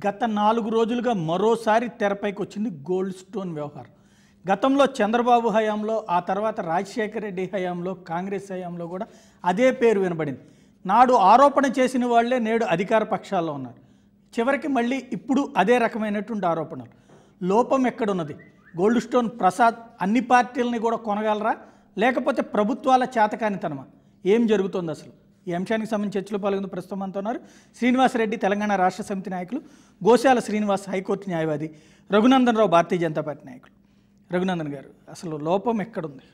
గత నాలుగు రోజులుగా మరోసారి తెరపైకి వచ్చింది గోల్డ్ స్టోన్ వ్యవహారం గతంలో చంద్రబాబు హయాంలో ఆ తర్వాత రాజశేఖర రెడ్డి హయాంలో కాంగ్రెస్ హయాంలో కూడా అదే పేరు వినబడింది నాడు ఆరోపణ చేసిన వాళ్ళే నేడు అధికార పక్షాల్లో ఉన్నారు చివరికి మళ్ళీ ఇప్పుడు అదే రకమైనటువంటి ఆరోపణలు లోపం ఎక్కడున్నది గోల్డ్ స్టోన్ ప్రసాద్ అన్ని పార్టీలని కూడా కొనగలరా లేకపోతే ప్రభుత్వాల చేతకానితనమా ఏం జరుగుతోంది అసలు ఈ అంశానికి సంబంధించి చర్చలో పాల్గొంది ప్రస్తుతం మనతో ఉన్నారు శ్రీనివాసరెడ్డి తెలంగాణ రాష్ట్ర సమితి నాయకులు గోశాల శ్రీనివాస్ హైకోర్టు న్యాయవాది రఘునందన్ రావు భారతీయ జనతా పార్టీ నాయకులు రఘునందన్ గారు అసలు లోపం ఎక్కడుంది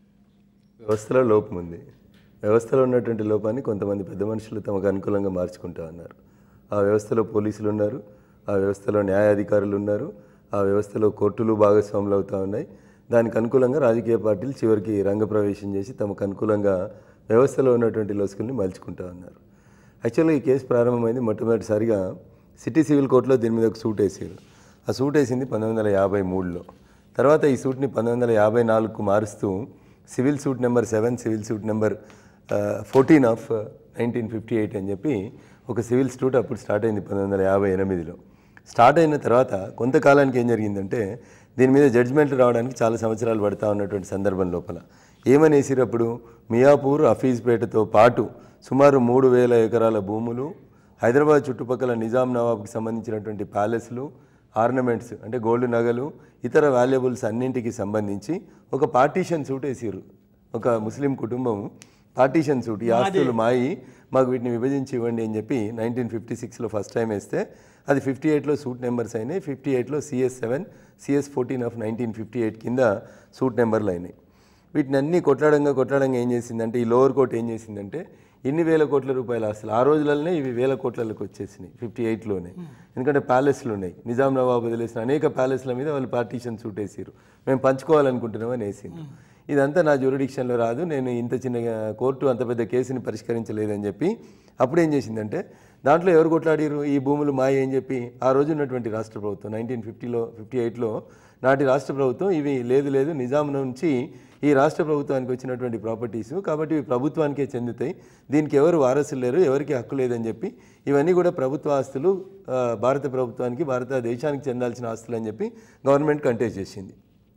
వ్యవస్థలో లోపం ఉంది వ్యవస్థలో ఉన్నటువంటి లోపాన్ని కొంతమంది పెద్ద మనుషులు తమకు అనుకూలంగా మార్చుకుంటా ఉన్నారు ఆ వ్యవస్థలో పోలీసులు ఉన్నారు ఆ వ్యవస్థలో న్యాయాధికారులు ఉన్నారు ఆ వ్యవస్థలో కోర్టులు భాగస్వాములు అవుతా ఉన్నాయి దానికి అనుకూలంగా రాజకీయ పార్టీలు చివరికి రంగప్రవేశం చేసి తమకు అనుకూలంగా వ్యవస్థలో ఉన్నటువంటి లొసుకుల్ని మలుచుకుంటా ఉన్నారు యాక్చువల్గా ఈ కేసు ప్రారంభమైంది మొట్టమొదటిసారిగా సిటీ సివిల్ కోర్టులో దీని మీద ఒక సూట్ వేసారు ఆ సూట్ వేసింది పంతొమ్మిది వందల యాభై మూడులో తర్వాత ఈ సూట్ని పంతొమ్మిది వందల యాభై నాలుగుకు మారుస్తూ civil suit number seven civil suit number fourteen of nineteen fifty eight అని చెప్పి ఒక సివిల్ సూట్ అప్పుడు స్టార్ట్ అయింది పంతొమ్మిది వందల యాభై ఎనిమిదిలో స్టార్ట్ అయిన తర్వాత కొంతకాలానికి ఏం జరిగిందంటే దీని మీద జడ్జిమెంట్లు రావడానికి చాలా సంవత్సరాలు పడతా ఉన్నటువంటి సందర్భం లోపల ఏమనేసిరు అప్పుడు మియాపూర్ హఫీజ్పేటతో పాటు సుమారు మూడు వేల ఎకరాల భూములు హైదరాబాద్ చుట్టుపక్కల నిజాం నవాబ్కి సంబంధించినటువంటి ప్యాలెస్లు ఆర్నమెంట్స్ అంటే గోల్డ్ నగలు ఇతర వాల్యుబుల్స్ అన్నింటికి సంబంధించి ఒక పార్టీషన్ సూట్ వేసిర్రు ఒక ముస్లిం కుటుంబం పార్టీషన్ సూట్ ఈ ఆస్తులు మాయి మాకు వీటిని విభజించి ఇవ్వండి అని చెప్పి నైన్టీన్ ఫిఫ్టీ సిక్స్లో ఫస్ట్ టైం వేస్తే అది ఫిఫ్టీ ఎయిట్లో సూట్ నెంబర్స్ అయినాయి ఫిఫ్టీ ఎయిట్లో CS seven CS fourteen of nineteen fifty eight కింద సూట్ నెంబర్లు అయినాయి వీటిని అన్ని కొట్లాడంగా కొట్లాడంగా ఏం చేసిందంటే ఈ లోవర్ కోర్ట్ ఏం చేసిందంటే ఇన్ని వేల కోట్ల రూపాయల ఆస్తులు ఆ రోజులలోనే ఇవి వేల కోట్లకు వచ్చేసినాయి ఫిఫ్టీ ఎయిట్లోనే ఎందుకంటే ప్యాలెస్లు ఉన్నాయి నిజాం నవాబు వదిలేసిన అనేక ప్యాలెస్ల మీద వాళ్ళు పార్టీషన్ సూట్ వేసారు మేము పంచుకోవాలనుకుంటున్నామని వేసిండ్రు ఇదంతా నా జ్యూరిడిక్షన్లో రాదు నేను ఇంత చిన్న కోర్టు అంత పెద్ద కేసుని పరిష్కరించలేదని చెప్పి అప్పుడు ఏం చేసిందంటే దాంట్లో ఎవరు కొట్లాడిరు ఈ భూములు మాయ అని చెప్పి ఆ రోజు ఉన్నటువంటి రాష్ట్ర ప్రభుత్వం నైన్టీన్ ఫిఫ్టీలో ఫిఫ్టీ ఎయిట్లో నాటి రాష్ట్ర ప్రభుత్వం ఇవి లేదు లేదు నిజాం నుంచి ఈ రాష్ట్ర ప్రభుత్వానికి వచ్చినటువంటి ప్రాపర్టీస్ కాబట్టి ఇవి ప్రభుత్వానికే చెందుతాయి దీనికి ఎవరు వారసులు లేరు ఎవరికి హక్కు లేదని చెప్పి ఇవన్నీ కూడా ప్రభుత్వ ఆస్తులు ఆ, భారత ప్రభుత్వానికి భారతదేశానికి చెందాల్సిన ఆస్తులు అని చెప్పి గవర్నమెంట్ కంటెస్ట్ చేసింది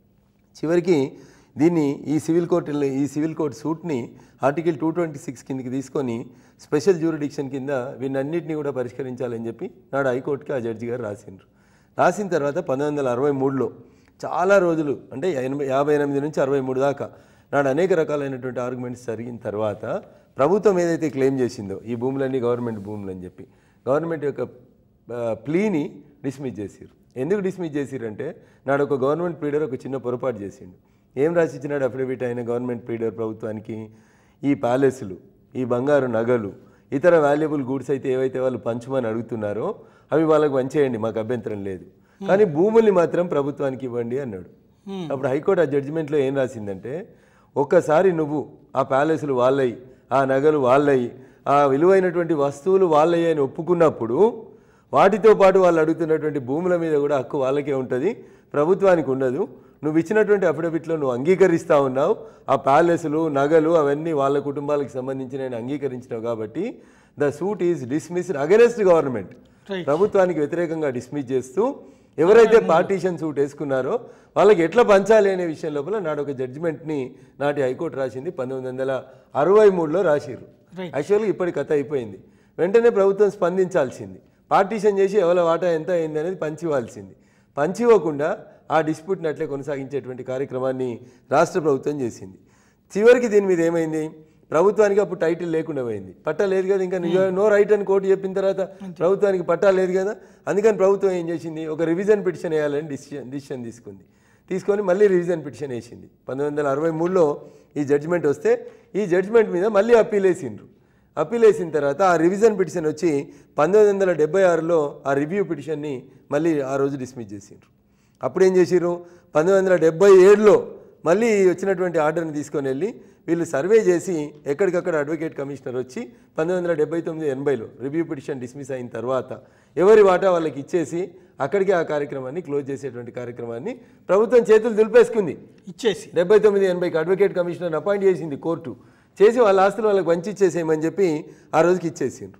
చివరికి దీన్ని ఈ సివిల్ కోర్టు ఈ సివిల్ కోర్ట్ సూట్ని ఆర్టికల్ టూ ట్వంటీ సిక్స్ కిందకి తీసుకొని స్పెషల్ జ్యూరిడిక్షన్ కింద వీటన్నిటిని కూడా పరిష్కరించాలని చెప్పి నాడు హైకోర్టుకి ఆ జడ్జి గారు రాసిండ్రు రాసిన తర్వాత పంతొమ్మిది వందల అరవై మూడులో చాలా రోజులు అంటే ఎనభై యాభై ఎనిమిది నుంచి అరవై మూడు దాకా నాడు అనేక రకాలైనటువంటి ఆర్గ్యుమెంట్స్ జరిగిన తర్వాత ప్రభుత్వం ఏదైతే క్లెయిమ్ చేసిందో ఈ భూములన్నీ గవర్నమెంట్ భూములు అని చెప్పి గవర్నమెంట్ యొక్క ఆ, ప్లీని డిస్మిస్ చేసిరు ఎందుకు డిస్మిస్ చేసిరంటే నాడు ఒక గవర్నమెంట్ ప్లీడర్ ఒక చిన్న పొరపాటు చేసిండు ఏం రాసిచ్చినాడు అఫిడవిట్ అయిన గవర్నమెంట్ ప్లీడర్ ప్రభుత్వానికి ఈ ప్యాలెస్లు ఈ బంగారు నగలు ఇతర వాల్యుబుల్ గూడ్స్ అయితే ఏవైతే వాళ్ళు పంచమని అడుగుతున్నారో అవి వాళ్ళకి పంచేయండి మాకు అభ్యంతరం లేదు కానీ భూముల్ని మాత్రం ప్రభుత్వానికి ఇవ్వండి అన్నాడు అప్పుడు హైకోర్టు ఆ జడ్జిమెంట్లో ఏం రాసిందంటే ఒక్కసారి నువ్వు ఆ ప్యాలెస్లు వాళ్ళయి ఆ నగలు వాళ్ళయి ఆ విలువైనటువంటి వస్తువులు వాళ్ళయి అని ఒప్పుకున్నప్పుడు వాటితో పాటు వాళ్ళు అడుగుతున్నటువంటి భూముల మీద కూడా హక్కు వాళ్ళకే ఉంటుంది ప్రభుత్వానికి ఉండదు నువ్వు ఇచ్చినటువంటి అఫిడవిట్లో నువ్వు అంగీకరిస్తా ఉన్నావు ఆ ప్యాలెస్లు నగలు అవన్నీ వాళ్ళ కుటుంబాలకు సంబంధించి నేను అంగీకరించినావు కాబట్టి the suit is dismissed against government Right. ప్రభుత్వానికి వ్యతిరేకంగా డిస్మిస్ చేస్తూ ఎవరైతే పార్టీషన్ సూట్ వేసుకున్నారో వాళ్ళకి ఎట్లా పంచాలి అనే విషయం లోపల నాడు ఒక జడ్జిమెంట్ని నాటి హైకోర్టు రాసింది పంతొమ్మిది వందల అరవై మూడులో రాసిర్రు Right. యాక్చువల్గా ఇప్పటి కథ అయిపోయింది వెంటనే ప్రభుత్వం స్పందించాల్సింది పార్టీషన్ చేసి ఎవరి వాటా ఎంత అయింది అనేది పంచివ్వాల్సింది పంచివ్వకుండా ఆ డిస్ప్యూట్ని అట్లే కొనసాగించేటువంటి కార్యక్రమాన్ని రాష్ట్ర ప్రభుత్వం చేసింది చివరికి దీని మీద ఏమైంది ప్రభుత్వానికి అప్పుడు టైటిల్ లేకుండా పోయింది పట్టా లేదు కదా ఇంకా నిజ- నో రైట్ అని కోర్టు చెప్పిన తర్వాత ప్రభుత్వానికి పట్టా లేదు కదా అందుకని ప్రభుత్వం ఏం చేసింది ఒక రివిజన్ పిటిషన్ వేయాలని డిసిషన్ డిసిషన్ తీసుకుంది తీసుకొని మళ్ళీ రివిజన్ పిటిషన్ వేసింది పంతొమ్మిది వందల అరవై మూడులో ఈ జడ్జిమెంట్ వస్తే ఈ జడ్జిమెంట్ మీద మళ్ళీ అప్పీల్ వేసిండ్రు అప్పీల్ వేసిన తర్వాత ఆ రివిజన్ పిటిషన్ వచ్చి పంతొమ్మిది వందల డెబ్బై ఆరులో ఆ రివ్యూ పిటిషన్ని మళ్ళీ ఆ రోజు డిస్మిస్ చేసిండ్రు అప్పుడు ఏం చేసిర్రు పంతొమ్మిది వందల డెబ్బై ఏడులో మళ్ళీ వచ్చినటువంటి ఆర్డర్ని తీసుకొని వెళ్ళి వీళ్ళు సర్వే చేసి ఎక్కడికక్కడ అడ్వకేట్ కమిషనర్ వచ్చి పంతొమ్మిది వందల డెబ్బై తొమ్మిది ఎనభైలో రివ్యూ పిటిషన్ డిస్మిస్ అయిన తర్వాత ఎవరి వాటా వాళ్ళకి ఇచ్చేసి అక్కడికి ఆ కార్యక్రమాన్ని క్లోజ్ చేసేటువంటి కార్యక్రమాన్ని ప్రభుత్వం చేతులు దులిపేసుకుంది ఇచ్చేసి డెబ్బై తొమ్మిది ఎనభైకి అడ్వకేట్ కమిషనర్ అపాయింట్ చేసింది కోర్టు చేసి వాళ్ళ ఆస్తులు వాళ్ళకి వంచి ఇచ్చేసేయమని చెప్పి ఆ రోజుకి ఇచ్చేసిండ్రు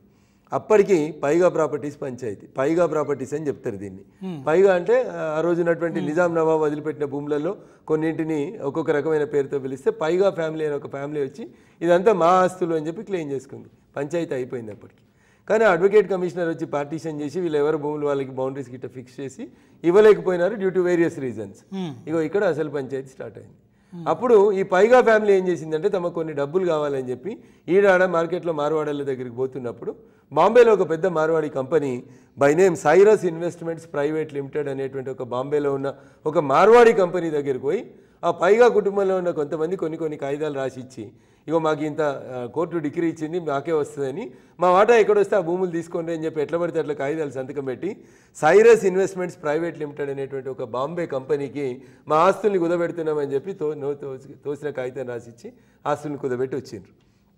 అప్పటికి పైగా ప్రాపర్టీస్ పంచాయతీ పైగా ప్రాపర్టీస్ అని చెప్తారు దీన్ని పైగా అంటే ఆ రోజు ఉన్నటువంటి నిజాం నవాబ్ వదిలిపెట్టిన భూములలో కొన్నింటిని ఒక్కొక్క రకమైన పేరుతో పిలిస్తే పైగా ఫ్యామిలీ అని ఒక ఫ్యామిలీ వచ్చి ఇదంతా మా ఆస్తులు అని చెప్పి క్లెయిమ్ చేసుకుంది పంచాయతీ అయిపోయింది అప్పటికి కానీ అడ్వకేట్ కమిషనర్ వచ్చి పార్టీషన్ చేసి వీళ్ళు ఎవరు భూములు వాళ్ళకి బౌండరీస్ గిట్ట ఫిక్స్ చేసి ఇవ్వలేకపోయినారు డ్యూ టు వేరియస్ రీజన్స్ ఇగో ఇక్కడ అసలు పంచాయతీ స్టార్ట్ అయింది అప్పుడు ఈ పైగా ఫ్యామిలీ ఏం చేసిందంటే తమకు కొన్ని డబ్బులు కావాలని చెప్పి ఈడాడ మార్కెట్లో మార్వాడల దగ్గరికి పోతున్నప్పుడు బాంబేలో ఒక పెద్ద Marwadi company by name Cyrus investments private limited అనేటువంటి ఒక బాంబేలో ఉన్న ఒక మార్వాడి కంపెనీ దగ్గరికి పోయి ఆ పైగా కుటుంబంలో ఉన్న కొంతమంది కొన్ని కొన్ని కాగితాలు రాసి ఇచ్చి ఇగో మాకు ఇంత ఆ, కోర్టు డిగ్రీ ఇచ్చింది మాకే వస్తుందని మా వాటా ఎక్కడ వస్తే ఆ భూములు తీసుకోండి అని చెప్పి ఎట్లా పడితే అట్లా కాగితాలు సంతకం పెట్టి సైరస్ ఇన్వెస్ట్మెంట్స్ ప్రైవేట్ లిమిటెడ్ అనేటువంటి ఒక బాంబే కంపెనీకి మా ఆస్తుల్ని కుదబెడుతున్నామని చెప్పి తో నో తోసి తోసిన కాగితం రాసిచ్చి ఆస్తుల్ని కుదబెట్టి వచ్చిండ్రు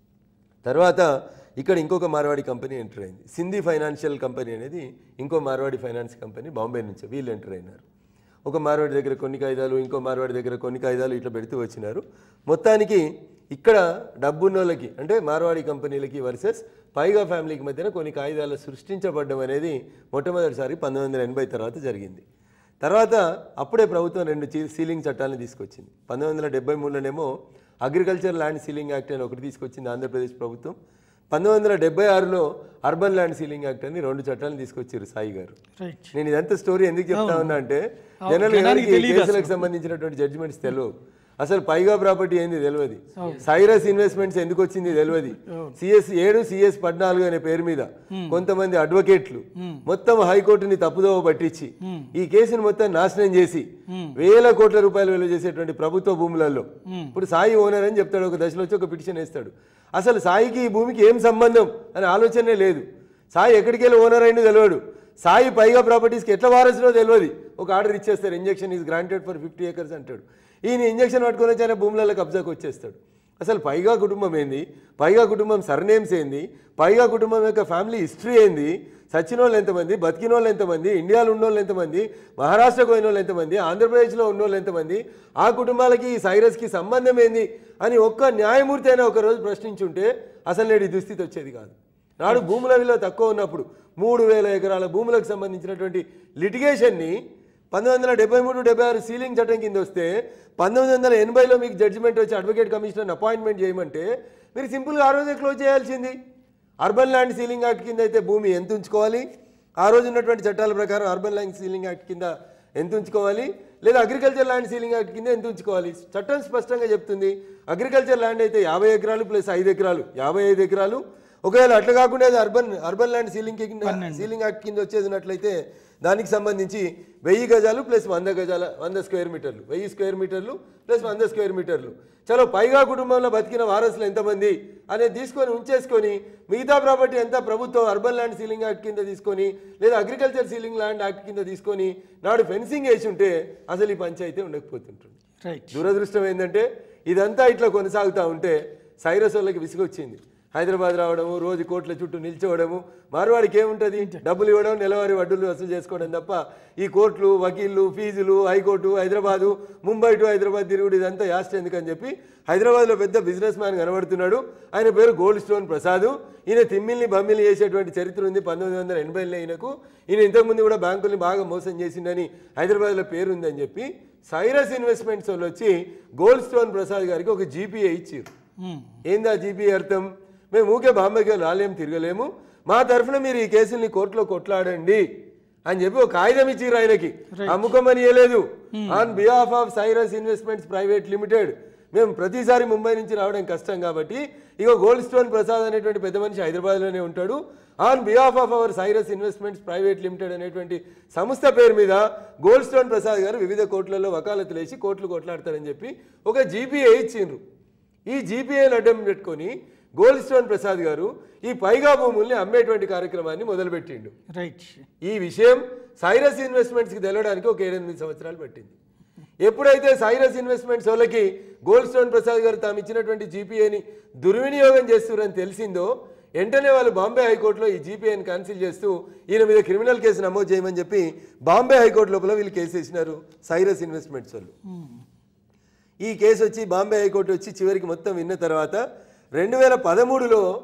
తర్వాత ఇక్కడ ఇంకొక మార్వాడి కంపెనీ ఎంటర్ అయింది సింధీ ఫైనాన్షియల్ కంపెనీ అనేది ఇంకో మార్వాడి ఫైనాన్స్ కంపెనీ బాంబే నుంచి వీళ్ళు ఎంటర్ అయినారు ఒక మార్వాడి దగ్గర కొన్ని కాగితాలు ఇంకో మార్వాడి దగ్గర కొన్ని కాగితాలు ఇట్లా పెడుతూ వచ్చినారు మొత్తానికి ఇక్కడ డబ్బున్నోళ్ళకి అంటే మార్వాడి కంపెనీలకి వర్సెస్ పైగా ఫ్యామిలీకి మధ్యన కొన్ని కాగితాలు సృష్టించబడ్డం అనేది మొట్టమొదటిసారి పంతొమ్మిది వందల ఎనభై తర్వాత జరిగింది తర్వాత అప్పుడే ప్రభుత్వం రెండు చీ- సీలింగ్ చట్టాలను తీసుకొచ్చింది పంతొమ్మిది వందల డెబ్బై మూడులోనేమో అగ్రికల్చర్ ల్యాండ్ సీలింగ్ యాక్ట్ అని ఒకటి తీసుకొచ్చింది ఆంధ్రప్రదేశ్ ప్రభుత్వం పంతొమ్మిది వందల డెబ్బై ఆరులో అర్బన్ ల్యాండ్ సీలింగ్ యాక్ట్ అని రెండు చట్టాలను తీసుకొచ్చారు సాయి గారు రైట్ నేను ఇదంతా స్టోరీ ఎందుకు చెప్తా ఉన్నా అంటే జనరల్ జనానికి తెలీదు కేసులకు సంబంధించినటువంటి జడ్జిమెంట్స్ తెలియవు అసలు పైగా ప్రాపర్టీ ఏంది తెలియదు సైరస్ ఇన్వెస్ట్మెంట్స్ ఎందుకు వచ్చింది తెలియదు సిఎస్ ఏడు సిఎస్ పద్నాలుగు అనే పేరు మీద కొంతమంది అడ్వకేట్లు మొత్తం హైకోర్టుని తప్పుదోవ పట్టించి ఈ కేసును మొత్తం నాశనం చేసి వేల కోట్ల రూపాయలు విలువ చేసేటువంటి ప్రభుత్వ భూములలో ఇప్పుడు సాయి ఓనర్ అని చెప్తాడు ఒక దశలో వచ్చి ఒక పిటిషన్ వేస్తాడు అసలు సాయికి ఈ భూమికి ఏం సంబంధం అనే ఆలోచనే లేదు సాయి ఎక్కడికి వెళ్ళి ఓనర్ అయినా తెలియడు సాయి పైగా ప్రాపర్టీస్కి ఎట్లా వారసులో తెలియదు ఒక ఆర్డర్ ఇచ్చేస్తారు injection is granted for fifty acres అంటాడు ఈయన ఇంజెక్షన్ పట్టుకొని వచ్చి ఆయన భూములలో కబ్జాకు వచ్చేస్తాడు అసలు పైగా కుటుంబం ఏంది పైగా కుటుంబం సర్నేమ్స్ ఏంది పైగా కుటుంబం యొక్క ఫ్యామిలీ హిస్టరీ ఏంది సచిన వాళ్ళు ఎంతమంది బతికిన వాళ్ళు ఎంతమంది ఇండియాలో ఉన్న వాళ్ళు ఎంతమంది మహారాష్ట్రకు పోయిన వాళ్ళు ఎంతమంది ఆంధ్రప్రదేశ్లో ఉన్న వాళ్ళు ఎంతమంది ఆ కుటుంబాలకి ఈ సైరస్కి సంబంధం ఏంది అని ఒక్క న్యాయమూర్తి అయినా ఒకరోజు ప్రశ్నించుంటే అసలు నేడు ఈ దుస్థితి వచ్చేది కాదు నాడు భూముల విలువ తక్కువ ఉన్నప్పుడు మూడు వేల ఎకరాల భూములకు సంబంధించినటువంటి లిటిగేషన్ని పంతొమ్మిది వందల డెబ్బై మూడు డెబ్బై ఆరు సీలింగ్ చట్టం కింద వస్తే పంతొమ్మిది వందల ఎనభైలో మీకు జడ్జిమెంట్ వచ్చి అడ్వకేట్ కమిషనర్ అపాయింట్మెంట్ చేయమంటే మీరు సింపుల్గా ఆ రోజే క్లోజ్ చేయాల్సింది అర్బన్ ల్యాండ్ సీలింగ్ యాక్ట్ కింద అయితే భూమి ఎంత ఉంచుకోవాలి ఆ రోజు ఉన్నటువంటి చట్టాల ప్రకారం అర్బన్ ల్యాండ్ సీలింగ్ యాక్ట్ కింద ఎంత ఉంచుకోవాలి లేదా అగ్రికల్చర్ ల్యాండ్ సీలింగ్ యాక్ట్ కింద ఎంత ఉంచుకోవాలి చట్టం స్పష్టంగా చెప్తుంది అగ్రికల్చర్ ల్యాండ్ అయితే యాభై ఎకరాలు ప్లస్ ఐదు ఎకరాలు యాభై ఐదు ఎకరాలు ఒకవేళ అట్లా కాకుండా అది అర్బన్ అర్బన్ ల్యాండ్ సీలింగ్ కింద సీలింగ్ యాక్ట్ కింద వచ్చేసినట్లయితే దానికి సంబంధించి వెయ్యి గజాలు ప్లస్ వంద గజాల వంద స్క్వేర్ మీటర్లు వెయ్యి స్క్వేర్ మీటర్లు ప్లస్ వంద స్క్వేర్ మీటర్లు చలో పైగా కుటుంబంలో బతికిన వారసులు ఎంతమంది అనేది తీసుకొని ఉంచేసుకొని మిగతా ప్రాపర్టీ అంతా ప్రభుత్వం అర్బన్ ల్యాండ్ సీలింగ్ యాక్ట్ కింద తీసుకొని లేదా అగ్రికల్చర్ సీలింగ్ ల్యాండ్ యాక్ట్ కింద తీసుకొని నాడు ఫెన్సింగ్ వేసి ఉంటే అసలు ఈ పంచాయతీ ఉండకపోతుంటుంది రైట్ దురదృష్టం ఏంటంటే ఇదంతా ఇట్లా కొనసాగుతూ ఉంటే సైరస్ వాళ్ళకి విసుగొచ్చింది హైదరాబాద్ రావడము రోజు కోట్ల చుట్టూ నిల్చోవడము మార్వాడికి ఏముంటుంది డబ్బులు ఇవ్వడం నెలవారీ వడ్డీలు వసూలు చేసుకోవడం తప్ప ఈ కోర్టులు వకీళ్ళు ఫీజులు హైకోర్టు హైదరాబాదు ముంబై టు హైదరాబాద్ తిరుగుడు ఇదంతా యాస్ట్ ఎందుకని చెప్పి హైదరాబాద్లో పెద్ద బిజినెస్ మ్యాన్ కనబడుతున్నాడు ఆయన పేరు గోల్డ్ స్టోన్ ప్రసాద్ ఈయన తిమ్మిల్ని బమ్మిల్ని చేసేటువంటి చరిత్ర ఉంది పంతొమ్మిది వందల ఎనభైలో ఈయనకు ఈయన ఇంతకుముందు కూడా బ్యాంకుల్ని బాగా మోసం చేసిండని హైదరాబాద్లో పేరు ఉందని చెప్పి సైరస్ ఇన్వెస్ట్మెంట్స్ వాళ్ళు వచ్చి గోల్డ్ స్టోన్ ప్రసాద్ గారికి ఒక జీపీఏ ఇచ్చారు ఏందా జీపీఏ అర్థం మేము ఊకే బాంబేకి రాలేము తిరగలేము మా తరఫున మీరు ఈ కేసుల్ని కోర్టులో కొట్లాడండి అని చెప్పి ఒక కాగితం ఇచ్చిర్రు ఆయనకి అమ్ముకోమని ఇవ్వలేదు on behalf of Cyrus investments private limited మేము ప్రతిసారి ముంబై నుంచి రావడం కష్టం కాబట్టి ఇగో గోల్డ్ స్టోన్ ప్రసాద్ అనేటువంటి పెద్ద మనిషి హైదరాబాద్లోనే ఉంటాడు on behalf of our Cyrus investments private limited అనేటువంటి సంస్థ పేరు మీద గోల్డ్ స్టోన్ ప్రసాద్ గారు వివిధ కోర్టులలో వకాలతులు వేసి కోర్టులు కొట్లాడతారని చెప్పి ఒక జీపీఏ ఇచ్చిండ్రు ఈ జీపీఏని అడ్డం పెట్టుకొని గోల్డ్ స్టోన్ ప్రసాద్ గారు ఈ పైగా భూముల్ని అమ్మేటువంటి కార్యక్రమాన్ని మొదలుపెట్టిండు రైట్ ఈ విషయం సైరస్ ఇన్వెస్ట్మెంట్స్కి తెలవడానికి ఒక ఏడెనిమిది సంవత్సరాలు పట్టింది ఎప్పుడైతే సైరస్ ఇన్వెస్ట్మెంట్స్ వాళ్ళకి గోల్డ్ స్టోన్ ప్రసాద్ గారు తాము ఇచ్చినటువంటి జీపీఏని దుర్వినియోగం చేస్తున్నారని తెలిసిందో వెంటనే వాళ్ళు బాంబే హైకోర్టులో ఈ జీపీఐని క్యాన్సిల్ చేస్తూ ఈయన మీద క్రిమినల్ కేసు నమోదు చేయమని చెప్పి బాంబే హైకోర్టు లోపల వీళ్ళు కేసు వేసినారు సైరస్ ఇన్వెస్ట్మెంట్స్ వాళ్ళు ఈ కేసు వచ్చి బాంబే హైకోర్టు వచ్చి చివరికి మొత్తం విన్న తర్వాత రెండు వేల పదమూడులో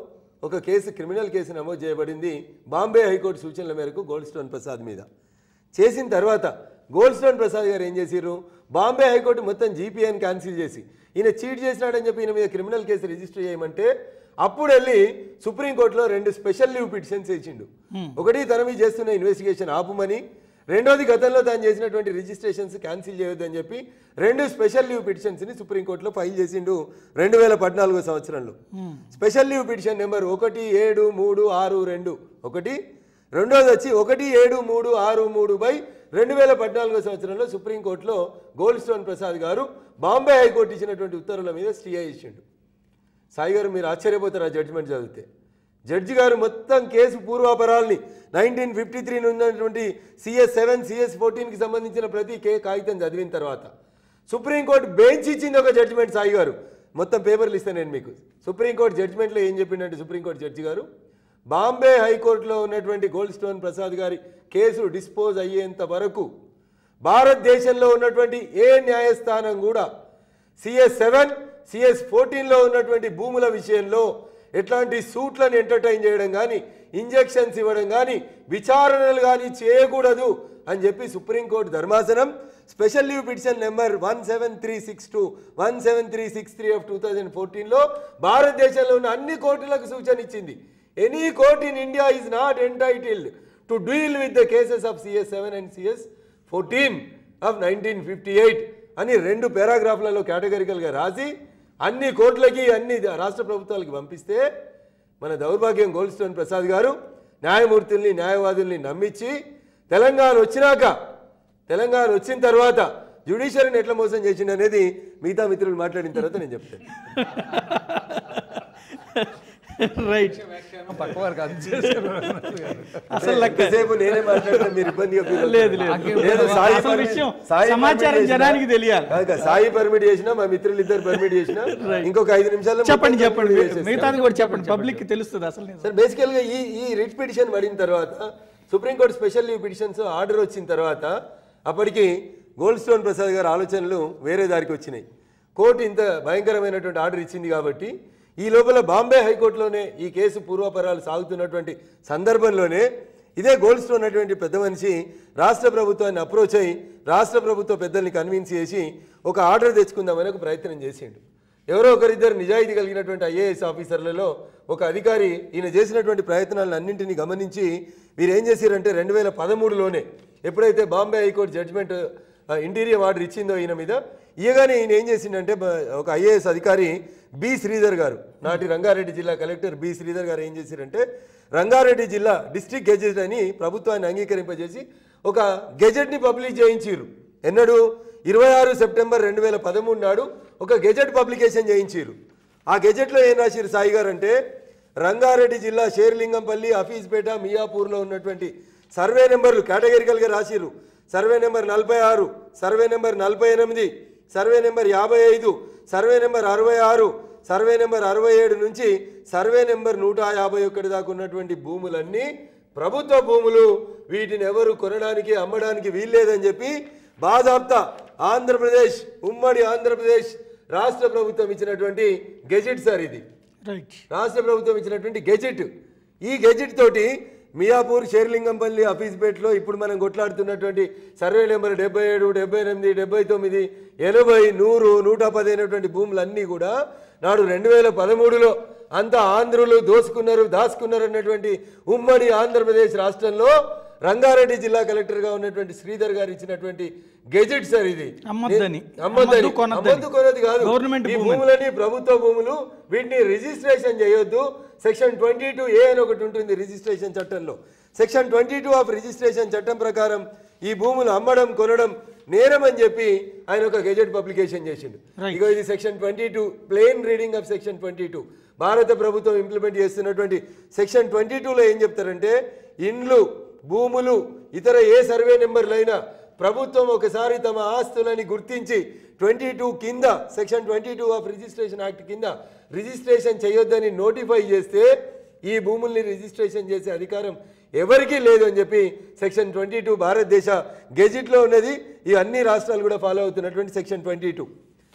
ఒక కేసు క్రిమినల్ కేసు నమోదు చేయబడింది బాంబే హైకోర్టు సూచనల మేరకు గోల్డ్ స్టోన్ ప్రసాద్ మీద చేసిన తర్వాత గోల్డ్ స్టోన్ ప్రసాద్ గారు ఏం చేసిర్రు బాంబే హైకోర్టు మొత్తం జీపీఎన్ క్యాన్సిల్ చేసి ఈయన చీట్ చేసినాడని చెప్పి ఈయన మీద క్రిమినల్ కేసు రిజిస్టర్ చేయమంటే అప్పుడు వెళ్ళి సుప్రీంకోర్టులో రెండు స్పెషల్ లీవ్ పిటిషన్స్ ఇచ్చిండు ఒకటి తన మీద చేస్తున్న ఇన్వెస్టిగేషన్ ఆపుమని రెండోది గతంలో తాను చేసినటువంటి రిజిస్ట్రేషన్స్ క్యాన్సిల్ చేయొద్దని చెప్పి రెండు స్పెషల్ లీవ్ పిటిషన్స్ని సుప్రీంకోర్టులో ఫైల్ చేసిండు రెండు వేల పద్నాలుగో సంవత్సరంలో స్పెషల్ లీవ్ పిటిషన్ నెంబర్ ఒకటి ఏడు మూడు ఆరు రెండు ఒకటి రెండోది వచ్చి ఒకటి ఏడు మూడు ఆరు మూడు బై రెండు వేల పద్నాలుగో సంవత్సరంలో సుప్రీంకోర్టులో గోల్డ్ స్టోన్ ప్రసాద్ గారు బాంబే హైకోర్టు ఇచ్చినటువంటి ఉత్తర్వుల మీద స్టే ఇచ్చిండు సాయి గారు మీరు ఆశ్చర్యపోతారు ఆ జడ్జిమెంట్ చదివితే జడ్జి గారు మొత్తం కేసు పూర్వాపరాల్ని నైన్టీన్ ఫిఫ్టీ త్రీ ఉన్నటువంటి సిఎస్ సెవెన్ సిఎస్ ఫోర్టీన్కి సంబంధించిన ప్రతి కే కాగితం చదివిన తర్వాత సుప్రీంకోర్టు బెంచ్ ఇచ్చింది ఒక జడ్జిమెంట్ సాయి గారు మొత్తం పేపర్లు ఇస్తాను నేను మీకు సుప్రీంకోర్టు జడ్జిమెంట్లో ఏం చెప్పిండంటే సుప్రీంకోర్టు జడ్జి గారు బాంబే హైకోర్టులో ఉన్నటువంటి గోల్డ్ స్టోన్ ప్రసాద్ గారి కేసు డిస్పోజ్ అయ్యేంత వరకు భారతదేశంలో ఉన్నటువంటి ఏ న్యాయస్థానం కూడా సిఎస్ సెవెన్ సిఎస్ ఫోర్టీన్లో ఉన్నటువంటి భూముల విషయంలో ఎట్లాంటి సూట్లను ఎంటర్టైన్ చేయడం కానీ ఇంజెక్షన్స్ ఇవ్వడం కానీ విచారణలు కానీ చేయకూడదు అని చెప్పి సుప్రీంకోర్టు ధర్మాసనం special leave petition number one seven three six two one seven three six three of two thousand ఫోర్టీన్లో భారతదేశంలో ఉన్న అన్ని కోర్టులకు సూచన ఇచ్చింది any court in India is not entitled to deal with the cases of CS seven and CS fourteen of nineteen fifty eight అని రెండు పారాగ్రాఫ్లలో కేటగిరికల్గా రాసి అన్ని కోర్టులకి అన్ని రాష్ట్ర ప్రభుత్వాలకి పంపిస్తే మన దౌర్భాగ్యం గోల్డ్ స్టోన్ ప్రసాద్ గారు న్యాయమూర్తుల్ని న్యాయవాదుల్ని నమ్మించి తెలంగాణ వచ్చినాక తెలంగాణ వచ్చిన తర్వాత జ్యుడిషియరీని ఎట్లా మోసం చేసిండు అనేది మిగతా మిత్రులు మాట్లాడిన తర్వాత నేను చెప్తాను రైట్ పక్క వారికి అది చేశారు అసలు లెక్క ఎంతసేపు నేనే మాట్లాడితే మీరు ఇబ్బందిగా feel అవుతారు. లేదు లేదు లేదు, సాయి అసలు పర్మి- విషయం సాయి సమాచారం పర్మిట్ చేసినా- జనానికి తెలియాలి కాదు కాదు, సాయి పర్మిట్ చేసినా మా మిత్రులు ఇద్దరు పర్మిట్ చేసినా ఇంకొక ఐదు నిమిషాల్లో చెప్పండి మొత్తం చెప్పండి permit చేసేస్తాం. మిగతాది కూడా చెప్పండి పబ్లిక్ కి తెలుస్తుంది అసలు నేను సార్ బేసికల్గా ఈ ఈ రిట్ పిటిషన్ పడిన తర్వాత supreme court special leave petitions order వచ్చిన తర్వాత అప్పటికి గోల్డ్ స్టోన్ ప్రసాద్ గారి ఆలోచనలు వేరే దారికి వచ్చినాయి కోర్టు ఇంత భయంకరమైనటువంటి ఆర్డర్ ఇచ్చింది కాబట్టి ఈ లోపల బాంబే హైకోర్టులోనే ఈ కేసు పూర్వాపరాలు సాగుతున్నటువంటి సందర్భంలోనే ఇదే గోల్డ్ స్టోన్ అటువంటి పెద్ద మనిషి రాష్ట్ర ప్రభుత్వాన్ని అప్రోచ్ అయ్యి రాష్ట్ర ప్రభుత్వ పెద్దల్ని కన్విన్స్ చేసి ఒక ఆర్డర్ తెచ్చుకుందామని ఒక ప్రయత్నం చేసిండు ఎవరో ఒకరిద్దరు నిజాయితీ కలిగినటువంటి ఐఏఎస్ ఆఫీసర్లలో ఒక అధికారి ఈయన చేసినటువంటి ప్రయత్నాలను అన్నింటినీ గమనించి వీరు ఏం చేశారంటే రెండు వేల పదమూడులోనే ఎప్పుడైతే Bombay high court judgement interior order ఇచ్చిందో ఈయన మీద ఇయగానే ఈయన ఏం చేసిండంటే బ- ఒక ఐఏఎస్ అధికారి బి శ్రీధర్ గారు నాటి రంగారెడ్డి జిల్లా కలెక్టర్ బి శ్రీధర్ గారు ఏం చేశారంటే రంగారెడ్డి జిల్లా డిస్ట్రిక్ట్ గెజెట్ అని ప్రభుత్వాన్ని అంగీకరింపజేసి ఒక గెజెట్ని పబ్లిష్ చేయించారు ఎన్నడు ఇరవై ఆరు సెప్టెంబర్ రెండు వేల పదమూడు నాడు ఒక గెజెట్ పబ్లికేషన్ చేయించారు ఆ గెజెట్లో ఏం రాసిరు సాయి గారు అంటే రంగారెడ్డి జిల్లా షేర్లింగంపల్లి హఫీజ్పేట మియాపూర్లో ఉన్నటువంటి సర్వే నెంబర్లు కేటగిరికల్గా రాసిరు సర్వే నెంబర్ నలభై ఆరు సర్వే నెంబర్ నలభై ఎనిమిది సర్వే నెంబర్ యాభై ఐదు సర్వే నెంబర్ అరవై ఆరు సర్వే నెంబర్ అరవై ఏడు నుంచి సర్వే నెంబర్ నూట యాభై ఒకటి దాకా ఉన్నటువంటి భూములన్నీ ప్రభుత్వ భూములు వీటిని ఎవరు కొనడానికి అమ్మడానికి వీల్లేదని చెప్పి బాజాప్తా ఆంధ్రప్రదేశ్ ఉమ్మడి ఆంధ్రప్రదేశ్ రాష్ట్ర ప్రభుత్వం ఇచ్చినటువంటి గెజెట్ సార్ ఇది రైట్ రాష్ట్ర ప్రభుత్వం ఇచ్చినటువంటి గెజెట్ ఈ గెజెట్ తోటి మియాపూర్ షేర్లింగంపల్లి హఫీజ్పేట్లో ఇప్పుడు మనం కొట్లాడుతున్నటువంటి సర్వే నెంబర్ డెబ్బై ఏడు డెబ్బై ఎనిమిది డెబ్బై తొమ్మిది ఎనభై నూరు నూట పది అయినటువంటి భూములన్నీ కూడా నాడు రెండు వేల పదమూడులో అంత ఆంధ్రులు దోసుకున్నారు దాచుకున్నారు అన్నటువంటి ఉమ్మడి ఆంధ్రప్రదేశ్ రాష్ట్రంలో రంగారెడ్డి జిల్లా కలెక్టర్గా ఉన్నటువంటి శ్రీధర్ గారు ఇచ్చినటువంటి గెజెట్ సార్ ఇది అమ్మొద్దని. అమ్మొద్దని అమ్మొద్దు, కొనొద్దని. అమ్మొద్దు కొనది కాదు గవర్నమెంట్ ఈ భూములు. భూములని ప్రభుత్వ భూములు వీటిని రిజిస్ట్రేషన్ చేయొద్దు సెక్షన్ ట్వంటీ టూ ఏ అని ఒకటి ఉంటుంది రిజిస్ట్రేషన్ చట్టంలో section twenty two of registration చట్టం ప్రకారం ఈ భూములు అమ్మడం కొనడం నేరం అని చెప్పి ఆయన ఒక గెజెట్ పబ్లికేషన్ చేసిండు Right. ఇగో ఇది section twenty two plain reading of section twenty two భారత ప్రభుత్వం ఇంప్లిమెంట్ చేస్తున్నటువంటి సెక్షన్ ట్వంటీ టూలో ఏం చెప్తారంటే ఇండ్లు భూములు ఇతర ఏ సర్వే నెంబర్లైనా ప్రభుత్వం ఒకసారి తమ ఆస్తులని గుర్తించి ట్వంటీ టూ కింద section twenty two of registration act కింద రిజిస్ట్రేషన్ చేయొద్దని నోటిఫై చేస్తే ఈ భూముల్ని రిజిస్ట్రేషన్ చేసే అధికారం ఎవరికీ లేదు అని చెప్పి సెక్షన్ ట్వంటీ టూ భారతదేశ గెజిట్లో ఉన్నది ఈ అన్ని రాష్ట్రాలు కూడా ఫాలో అవుతున్నటువంటి సెక్షన్ ట్వంటీ టూ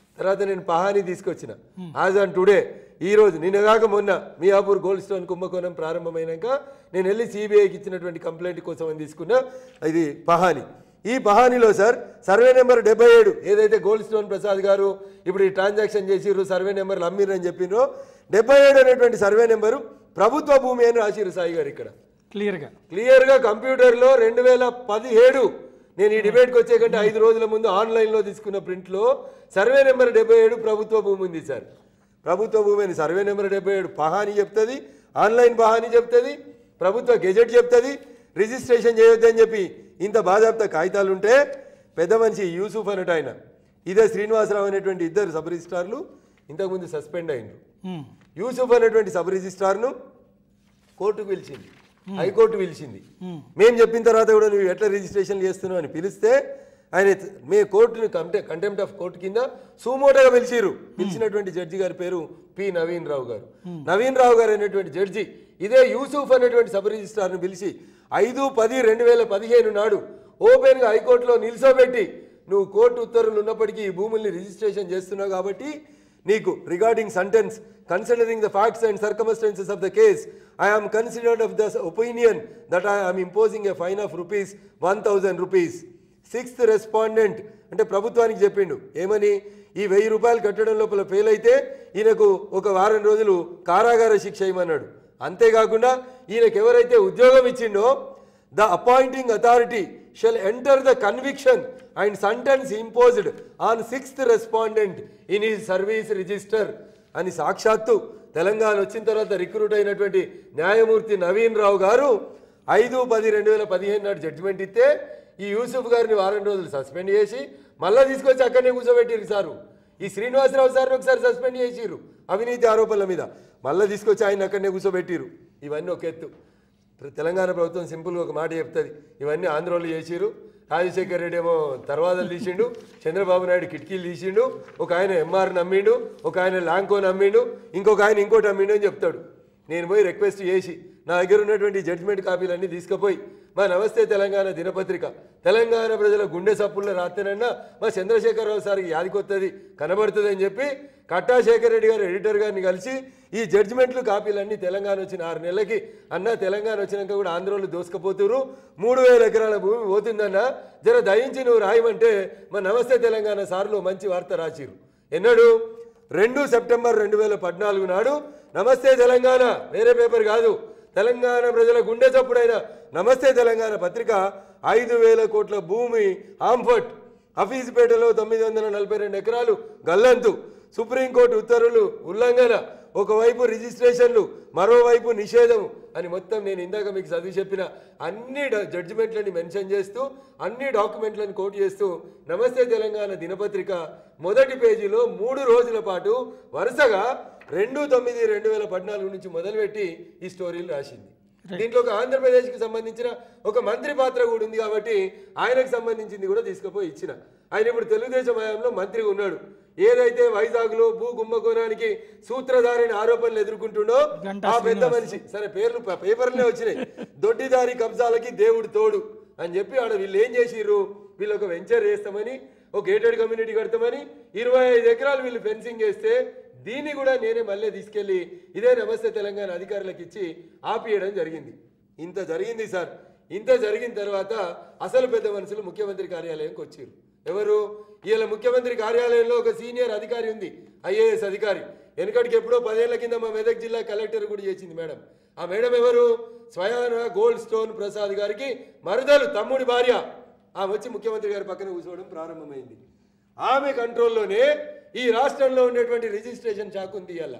తర్వాత నేను పహాని తీసుకొచ్చిన యాజ్ ఆన్ టుడే ఈ రోజు నిన్నగాక మొన్న మియాపూర్ గోల్డ్ స్టోన్ కుంభకోణం ప్రారంభమైనాక నేను వెళ్ళి సిబిఐకి ఇచ్చినటువంటి కంప్లైంట్ కోసం అని తీసుకున్న ఇది పహాని ఈ పహానీలో సార్ సర్వే నెంబర్ డెబ్బై ఏడు ఏదైతే గోల్డ్ స్టోన్ ప్రసాద్ గారు ఇప్పుడు ఈ ట్రాన్సాక్షన్ చేసిర్రు సర్వే నెంబర్లు అమ్మిర్రు చెప్పినో డెబ్బై ఏడు అనేటువంటి సర్వే నెంబరు ప్రభుత్వ భూమి అని రాసిర్రు సాయి గారు ఇక్కడ క్లియర్గా క్లియర్గా కంప్యూటర్లో రెండు వేల పదిహేడు నేను ఈ డిబేట్కి వచ్చే కంటే ఐదు రోజుల ముందు ఆన్లైన్లో తీసుకున్న ప్రింట్లో సర్వే నెంబర్ డెబ్బై ఏడు ప్రభుత్వ భూమి ఉంది సార్ ప్రభుత్వ భూమి అని సర్వే నెంబర్ డెబ్బై ఏడు పహాని చెప్తుంది ఆన్లైన్ పహాని చెప్తుంది ప్రభుత్వ గెజెట్ చెప్తుంది రిజిస్ట్రేషన్ చేయొద్దని చెప్పి ఇంత బాధాప్త కాగితాలు ఉంటే పెద్ద మనిషి యూసుఫ్ అనట ఆయన ఇదే శ్రీనివాసరావు అనేటువంటి ఇద్దరు సబ్ రిజిస్ట్రార్లు ఇంతకుముందు సస్పెండ్ అయినరు యూసుఫ్ అనేటువంటి సబ్ రిజిస్ట్రార్ను కోర్టుకు పిలిచింది హైకోర్టు పిలిచింది మేము చెప్పిన తర్వాత కూడా నువ్వు ఎట్లా రిజిస్ట్రేషన్ చేస్తున్నావు అని పిలిస్తే ఆయన మే కోర్టుని కంటె కంటెంప్ట్ ఆఫ్ కోర్టు కింద సుమోటోగా పిలిచిరు పిలిచినటువంటి జడ్జి గారి పేరు పి నవీన్ రావు గారు నవీన్ రావు గారు అనేటువంటి జడ్జి ఇదే యూసుఫ్ అనేటువంటి సబ్ రిజిస్ట్రార్ను పిలిచి ఐదు పది రెండు వేల పదిహేను నాడు ఓపెన్గా హైకోర్టులో నిల్చోబెట్టి నువ్వు కోర్టు ఉత్తర్వులు ఉన్నప్పటికీ ఈ భూముల్ని రిజిస్ట్రేషన్ చేస్తున్నావు కాబట్టి నీకు regarding sentence considering the facts and circumstances of the case I am considered of the opinion that I am imposing a fine of rupees one thousand rupees sixth respondent అంటే ప్రభుత్వానికి చెప్పిండు ఏమని ఈ వెయ్యి రూపాయలు కట్టడం లోపల ఫెయిల్ అయితే ఈయనకు ఒక వారం రోజులు కారాగార శిక్ష ఇవ్వమన్నాడు అంతేకాకుండా ఈయనకు ఎవరైతే ఉద్యోగం ఇచ్చిండో the appointing authority shall enter the conviction and sentence imposed on sixth respondent in ఈ సర్వీస్ రిజిస్టర్ అని సాక్షాత్తు తెలంగాణ వచ్చిన తర్వాత రిక్రూట్ అయినటువంటి న్యాయమూర్తి నవీన్ రావు గారు ఐదు పది రెండు వేల పదిహేను నాడు జడ్జిమెంట్ ఇస్తే ఈ యూసుఫ్ గారిని వారం రోజులు సస్పెండ్ చేసి మళ్ళీ తీసుకొచ్చి అక్కడనే కూర్చోబెట్టిరు సారు ఈ శ్రీనివాసరావు సార్ని ఒకసారి సస్పెండ్ చేసిరు అవినీతి ఆరోపణల మీద మళ్ళీ తీసుకొచ్చి ఆయన అక్కడనే కూర్చోబెట్టిరు ఇవన్నీ ఒక ఎత్తు ప్ర- తెలంగాణ ప్రభుత్వం సింపుల్గా ఒక మాట చెప్తుంది ఇవన్నీ ఆంధ్రోళ్ళు చేసిరు రాజశేఖర్ రెడ్డి ఏమో తర్వాతలు తీసిండు చంద్రబాబు నాయుడు కిటికీలు తీసిండు ఒక ఆయన ఎంఆర్ నమ్మిండు ఒక ఆయన లాంకో నమ్మిండు ఇంకొక ఆయన ఇంకోటి నమ్మిండు అని చెప్తాడు నేను పోయి రిక్వెస్ట్ చేసి నా దగ్గర ఉన్నటువంటి జడ్జిమెంట్ కాపీలన్నీ తీసుకుపోయి మా నమస్తే తెలంగాణ దినపత్రిక తెలంగాణ ప్రజల గుండె సప్పుల్లో రాత్తేనన్నా మా చంద్రశేఖరరావు సార్కి యాదికొస్తుంది కనబడుతుంది అని చెప్పి కట్టా శేఖర్ రెడ్డి గారు ఎడిటర్ గారిని కలిసి ఈ జడ్జిమెంట్లు కాపీలన్నీ తెలంగాణ వచ్చిన ఆరు నెలలకి అన్న తెలంగాణ వచ్చినాక కూడా ఆంధ్రోళ్ళు దోసుకపోతురు మూడు వేల ఎకరాల భూమి పోతుందన్న జర దయించి నువ్వు రాయమంటే మా నమస్తే తెలంగాణ సార్లు మంచి వార్త రాసిరు ఎన్నడు రెండు సెప్టెంబర్ రెండు వేల పద్నాలుగు నాడు నమస్తే తెలంగాణ వేరే పేపర్ కాదు తెలంగాణ ప్రజల గుండె చప్పుడైన నమస్తే తెలంగాణ పత్రిక ఐదు వేల కోట్ల భూమి ఆంఫట్ హఫీజ్పేటలో తొమ్మిది వందల నలభై రెండు ఎకరాలు గల్లంతు సుప్రీంకోర్టు ఉత్తర్వులు ఉల్లంఘన ఒకవైపు రిజిస్ట్రేషన్లు మరోవైపు నిషేధం అని మొత్తం నేను ఇందాక మీకు చదివి చెప్పిన అన్ని డ- జడ్జిమెంట్లని మెన్షన్ చేస్తూ అన్ని డాక్యుమెంట్లను కోట్ చేస్తూ నమస్తే తెలంగాణ దినపత్రిక మొదటి పేజీలో మూడు రోజుల పాటు వరుసగా రెండు తొమ్మిది రెండు వేల పద్నాలుగు నుంచి మొదలుపెట్టి ఈ స్టోరీలు రాసింది దీంట్లో ఒక ఆంధ్రప్రదేశ్కి సంబంధించిన ఒక మంత్రి పాత్ర కూడా ఉంది కాబట్టి ఆయనకు సంబంధించింది కూడా తీసుకుపోయి ఇచ్చిన ఆయన ఇప్పుడు తెలుగుదేశం హయాంలో మంత్రిగా ఉన్నాడు ఏదైతే వైజాగ్లో భూ కుంభకోణానికి సూత్రధారిని ఆరోపణలు ఎదుర్కొంటుండో ఆ పెద్ద మనిషి సరే పేర్లు ప- పేపర్లే వచ్చినాయి దొడ్డిదారి కబ్జాలకి దేవుడు తోడు అని చెప్పి ఆడ వీళ్ళు ఏం చేసిర్రు వీళ్ళు ఒక వెంచర్ చేస్తామని ఒక గేటెడ్ కమ్యూనిటీ కడతామని ఇరవై ఐదు ఎకరాలు వీళ్ళు ఫెన్సింగ్ చేస్తే దీన్ని కూడా నేనే మళ్ళీ తీసుకెళ్ళి ఇదే నమస్తే తెలంగాణ అధికారులకు ఇచ్చి ఆపియడం జరిగింది ఇంత జరిగింది సార్ ఇంత జరిగిన తర్వాత అసలు పెద్ద మనుషులు ముఖ్యమంత్రి కార్యాలయంకి వచ్చారు ఎవరు ఈయన ముఖ్యమంత్రి కార్యాలయంలో ఒక సీనియర్ అధికారి ఉంది ఐఏఎస్ అధికారి వెనకటికి ఎప్పుడో పదేళ్ల కింద మా మెదక్ జిల్లా కలెక్టర్ కూడా చేసింది మేడం ఆ మేడం ఎవరు స్వయాన గోల్డ్ స్టోన్ ప్రసాద్ గారికి మరదలు తమ్ముడి భార్య ఆమె వచ్చి ముఖ్యమంత్రి గారి పక్కన కూర్చోవడం ప్రారంభమైంది ఆమె కంట్రోల్లోనే ఈ రాష్ట్రంలో ఉండేటువంటి రిజిస్ట్రేషన్ శాఖ ఉంది ఇవాళ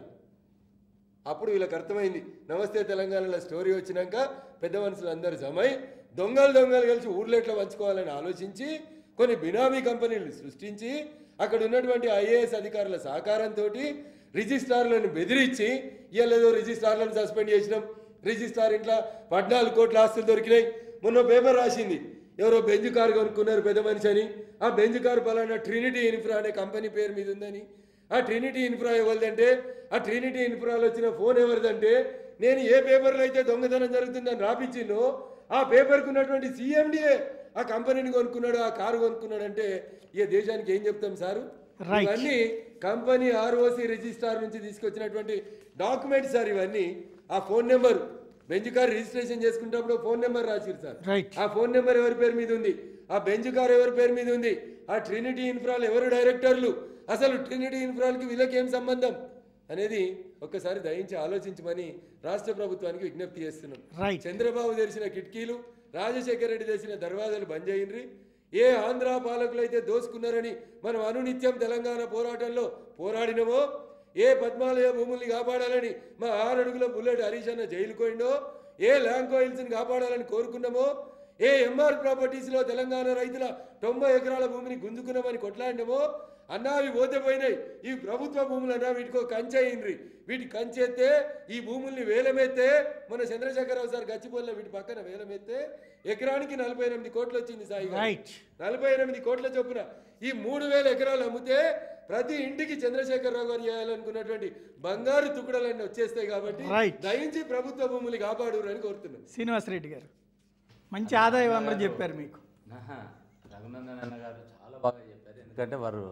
అప్పుడు వీళ్ళకి అర్థమైంది నమస్తే తెలంగాణలో స్టోరీ వచ్చినాక పెద్ద మనుషులు అందరూ జమై దొంగలు దొంగలు కలిసి ఊర్లో ఎట్లా పంచుకోవాలని ఆలోచించి కొన్ని బినామీ కంపెనీలు సృష్టించి అక్కడ ఉన్నటువంటి ఐఏఎస్ అధికారుల సహకారంతో రిజిస్ట్రార్లను బెదిరించి ఇవాళ ఏదో రిజిస్ట్రార్లను సస్పెండ్ చేసినాం రిజిస్ట్రార్ ఇంట్లో పద్నాలుగు కోట్ల ఆస్తులు దొరికినాయి మొన్న పేపర్ రాసింది ఎవరో బెంజ్ కారు కొనుక్కున్నారు పెద్ద మనిషి అని ఆ బెంజ్ కారు పలానా ట్రినిటీ ఇన్ఫ్రా అనే కంపెనీ పేరు మీద ఉందని ఆ ట్రినిటీ ఇన్ఫ్రా ఎవరిదంటే ఆ ట్రినిటీ ఇన్ఫ్రాలో వచ్చిన ఫోన్ ఎవరిదంటే నేను ఏ పేపర్లో అయితే దొంగతనం జరుగుతుందని రాపించిందో ఆ పేపర్కి ఉన్నటువంటి సీఎండిఏ ఆ కంపెనీని కొనుక్కున్నాడు ఆ కారు కొనుక్కున్నాడు అంటే ఇక దేశానికి ఏం చెప్తాం సారు Right. ఇవన్నీ కంపెనీ ఆర్ఓసి రిజిస్ట్రార్ నుంచి తీసుకొచ్చినటువంటి డాక్యుమెంట్స్ సార్ ఇవన్నీ ఆ phone number bench car registration చేసుకునేటప్పుడు ఫోన్ నెంబర్ రాసిరు సార్ రైట్ ఆ ఫోన్ నెంబర్ ఎవరి పేరు మీద ఉంది ఆ బెంచ్ కార్ ఎవరి పేరు మీద ఉంది ఆ ట్రినిటీ ఇన్ఫ్రాల్ ఎవరు డైరెక్టర్లు అసలు ట్రినిటీ ఇన్ఫ్రాల్కి వీళ్ళకి ఏం సంబంధం అనేది ఒక్కసారి దయించి ఆలోచించమని రాష్ట్ర ప్రభుత్వానికి విజ్ఞప్తి చేస్తున్నాం రైట్ చంద్రబాబు తెరిచిన కిటికీలు రాజశేఖర రెడ్డి తెరిచిన దర్వాజాలు బంద్ చేయండి ఏ ఆంధ్ర పాలకులు అయితే దోసుకున్నారని మనం అనునిత్యం తెలంగాణ పోరాటంలో పోరాడినమో ఏ పద్మాలయ భూముల్ని కాపాడాలని మా ఆరడుగుల బుల్లెట్ హరీష్ అన్న జైలు పోయిండో ఏ ల్యాండ్ కోయిల్స్ని కాపాడాలని కోరుకున్నామో ఏ ఎంఆర్ ప్రాపర్టీస్లో తెలంగాణ రైతుల తొంభై ఎకరాల భూమిని గుంజుకున్నామని కొట్లాడినామో అన్నా అవి పోతే పోయినాయి ఈ ప్రభుత్వ భూములు అన్నా వీటికో కంచె అయిండ్రి వీటి కంచెత్తే ఈ భూముల్ని వేలమెత్తే మన చంద్రశేఖరరావు సార్ గచ్చిపోలిన వీటి పక్కన వేలమెత్తే ఎకరానికి నలభై ఎనిమిది కోట్లు వచ్చింది సాయి గారు. రైట్ నలభై ఎనిమిది కోట్ల చొప్పున ఈ మూడు వేల ఎకరాలు అమ్మితే ప్రతి ఇంటికి చంద్రశేఖరరావు గారు చేయాలనుకున్నటువంటి బంగారు తుకుడలన్నీ వచ్చేస్తాయి కాబట్టి Right. దయించి ప్రభుత్వ భూములు కాపాడు అని కోరుతున్నాను శ్రీనివాసరెడ్డి గారు మంచి ఆదాయ వనరు చెప్పారు మీకు ఆహా, రఘునందన్ అన్న గారు చాలా బాగా చెప్పారు ఎందుకంటే వారు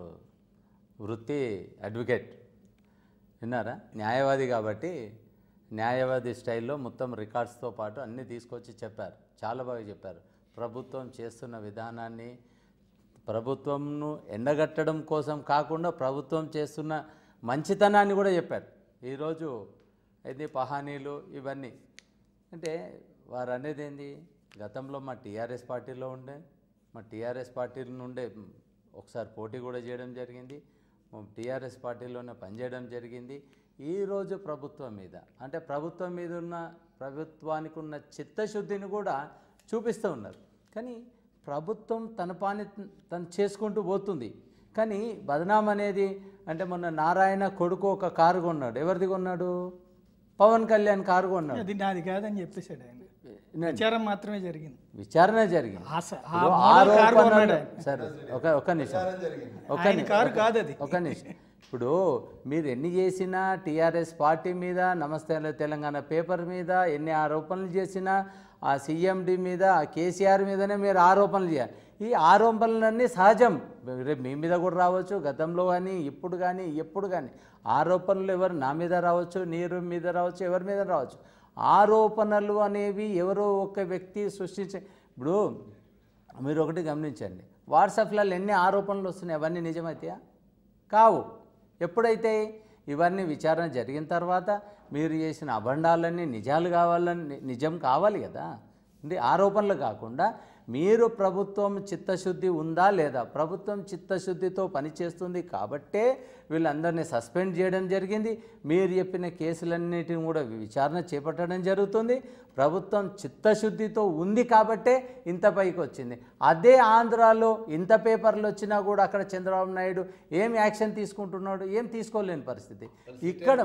వృత్తి అడ్వకేట్ విన్నారా న్యాయవాది కాబట్టి న్యాయవాది స్టైల్లో మొత్తం రికార్డ్స్తో పాటు అన్నీ తీసుకొచ్చి చెప్పారు చాలా బాగా చెప్పారు ప్రభుత్వం చేస్తున్న విధానాన్ని ప్రభుత్వంను ఎండగట్టడం కోసం కాకుండా ప్రభుత్వం చేస్తున్న మంచితనాన్ని కూడా చెప్పారు ఈరోజు ఇది పహానీలు ఇవన్నీ అంటే వారు అనేది ఏంది గతంలో మా టీఆర్ఎస్ పార్టీలో ఉండే మా టీఆర్ఎస్ పార్టీ నుండే ఒకసారి పోటీ కూడా చేయడం జరిగింది టీఆర్ఎస్ పార్టీలోనే పనిచేయడం జరిగింది ఈరోజు ప్రభుత్వం మీద అంటే ప్రభుత్వం మీద ఉన్న ప్రభుత్వానికి ఉన్న చిత్తశుద్ధిని కూడా చూపిస్తూ ఉన్నారు కానీ ప్రభుత్వం తన పని తను చేసుకుంటూ పోతుంది కానీ బదనాం అనేది అంటే మొన్న నారాయణ కొడుకు ఒక కారు కొన్నాడు ఎవరిది కొన్నాడు పవన్ కళ్యాణ్ కారు కొన్నాడు అది నాది కాదని చెప్పేశాడు ఆయన నేను- విచారం మాత్రమే జరిగింది విచారణ జరిగింది ఆ స- ఆ ఇప్పుడు మోడల్ కారు ఆరోపణలు- కొన్నాడు ఆయన. సరే ఒక ఒక నిమిషం ఒక ఆయన నిమిషం. కారు కాదు అది ఒక నిమిషం ఇప్పుడు మీరు ఎన్ని చేసినా టీఆర్ఎస్ పార్టీ మీద నమస్తే తెలంగాణ పేపర్ మీద ఎన్ని ఆరోపణలు చేసినా ఆ సీఎండి మీద ఆ కేసీఆర్ మీదనే మీరు ఆరోపణలు చేయాలి ఈ ఆరోపణలన్నీ సహజం రేపు మీ మీద కూడా రావచ్చు గతంలో కానీ ఇప్పుడు కానీ ఎప్పుడు కానీ ఆరోపణలు ఎవరు నా మీద రావచ్చు నీరు మీద రావచ్చు ఎవరి మీద రావచ్చు ఆరోపణలు అనేవి ఎవరో ఒక వ్యక్తి సృష్టించే ఇప్పుడు మీరు ఒకటి గమనించండి వాట్సాప్లలో ఎన్ని ఆరోపణలు వస్తున్నాయి అవన్నీ నిజమైతాయా కావు ఎప్పుడైతే ఇవన్నీ విచారణ జరిగిన తర్వాత మీరు చేసిన అభండాలన్నీ నిజాలు కావాలని ని- నిజం కావాలి కదా అంటే ఆరోపణలు కాకుండా మీరు ప్రభుత్వం చిత్తశుద్ధి ఉందా లేదా ప్రభుత్వం చిత్తశుద్ధితో పనిచేస్తుంది కాబట్టే వీళ్ళందరినీ సస్పెండ్ చేయడం జరిగింది మీరు చెప్పిన కేసులన్నిటిని కూడా విచారణ చేపట్టడం జరుగుతుంది ప్రభుత్వం చిత్తశుద్ధితో ఉంది కాబట్టే ఇంత పైకి వచ్చింది అదే ఆంధ్రాలో ఇంత పేపర్లు వచ్చినా కూడా అక్కడ చంద్రబాబు నాయుడు ఏం యాక్షన్ తీసుకుంటున్నాడు ఏం తీసుకోలేని పరిస్థితి ఇక్కడ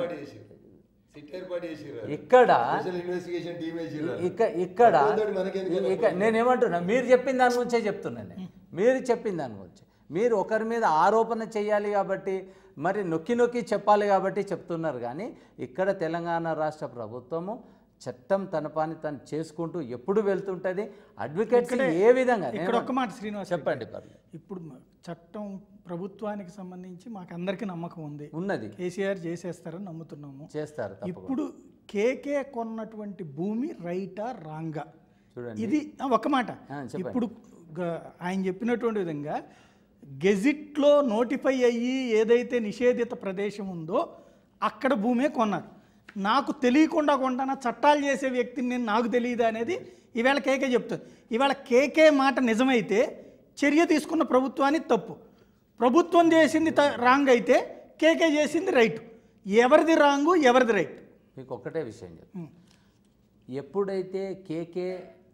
సిట్ ఏర్పాటు చేసిర్రు ఇక్కడ స్పెషల్ ఇన్వెస్టిగేషన్ టీమ్ వేసిర్రు ఇక ఇక్కడ అతనితోటి మనకెందుకు ఇక నేనేమంటున్నా మీరు చెప్పిన దాని గురించే చెప్తున్నాను నేను. మీరు చెప్పిన దాని గురించి మీరు ఒకరి మీద ఆరోపణ చేయాలి కాబట్టి మరి నొక్కి నొక్కి చెప్పాలి కాబట్టి చెప్తున్నారు కానీ ఇక్కడ తెలంగాణ రాష్ట్ర ప్రభుత్వము చట్టం తన పని తను చేసుకుంటూ ఎప్పుడు వెళ్తుంటుంది అడ్వకేట్స్ ఏ విధంగా ఇక్కడ ఒక్క మాట శ్రీనివాస్ చెప్పండి పర్లేదు ఇప్పుడు మ- చట్టం ప్రభుత్వానికి సంబంధించి మాకు అందరికీ నమ్మకం ఉంది ఉన్నది కేసీఆర్ చేసేస్తారని నమ్ముతున్నాము చేస్తారు తప్పకుండా ఇప్పుడు కేకే కొన్నటువంటి భూమి రైటా రాంగా చూడండి. ఇది ఆ, ఒక్క మాట ఆ, చెప్పండి. ఇప్పుడు గ- ఆయన చెప్పినటువంటి విధంగా గెజిట్లో నోటిఫై అయ్యి ఏదైతే నిషేధిత ప్రదేశం ఉందో అక్కడ భూమే కొన్నారు నాకు తెలియకుండా కొంటానా చట్టాలు చేసే వ్యక్తిని నేను నాకు తెలియదు అనేది ఈవేళ కేకే చెప్తుంది ఇవాళ కేకే మాట నిజమైతే చర్య తీసుకున్న ప్రభుత్వానికి తప్పు ప్రభుత్వం చేసింది త- రాంగ్ అయితే కేకే చేసింది రైట్ ఎవరిది రాంగు ఎవరిది రైట్ మీకు ఒక్కటే విషయం చెప్తాను ఎప్పుడైతే కేకే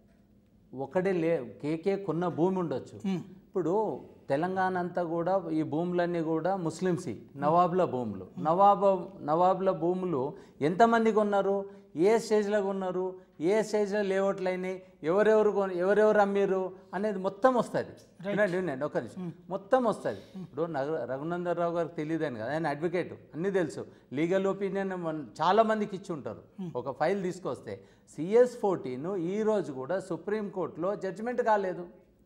ఒకడే లే కేకే కొన్న భూమి ఉండొచ్చు ఇప్పుడు తెలంగాణ అంతా కూడా ఈ భూములన్నీ కూడా ముస్లిమ్స్ నవాబుల భూములు నవాబ నవాబుల భూములు ఎంతమంది కొన్నారు ఏ స్టేజ్లో కొన్నారు ఏ స్టేజ్లో లేఅవుట్లు అయినాయి ఎవరెవరు కొన- ఎవరెవరు అమ్మిర్రు అనేది మొత్తం వస్తుంది వినండి వినండి ఒక నిమిషం మొత్తం వస్తుంది ఇప్పుడు నగ రఘునందన్ రావు గారికి తెలియదని కదా ఆయన అడ్వకేట్ అన్నీ తెలుసు లీగల్ ఒపీనియన్ చాలా మందికి ఇచ్చి ఉంటారు ఒక ఫైల్ తీసుకొస్తే సిఎస్ ఫోర్టీన్ ఈ రోజు కూడా సుప్రీంకోర్టులో జడ్జిమెంట్ కాలేదు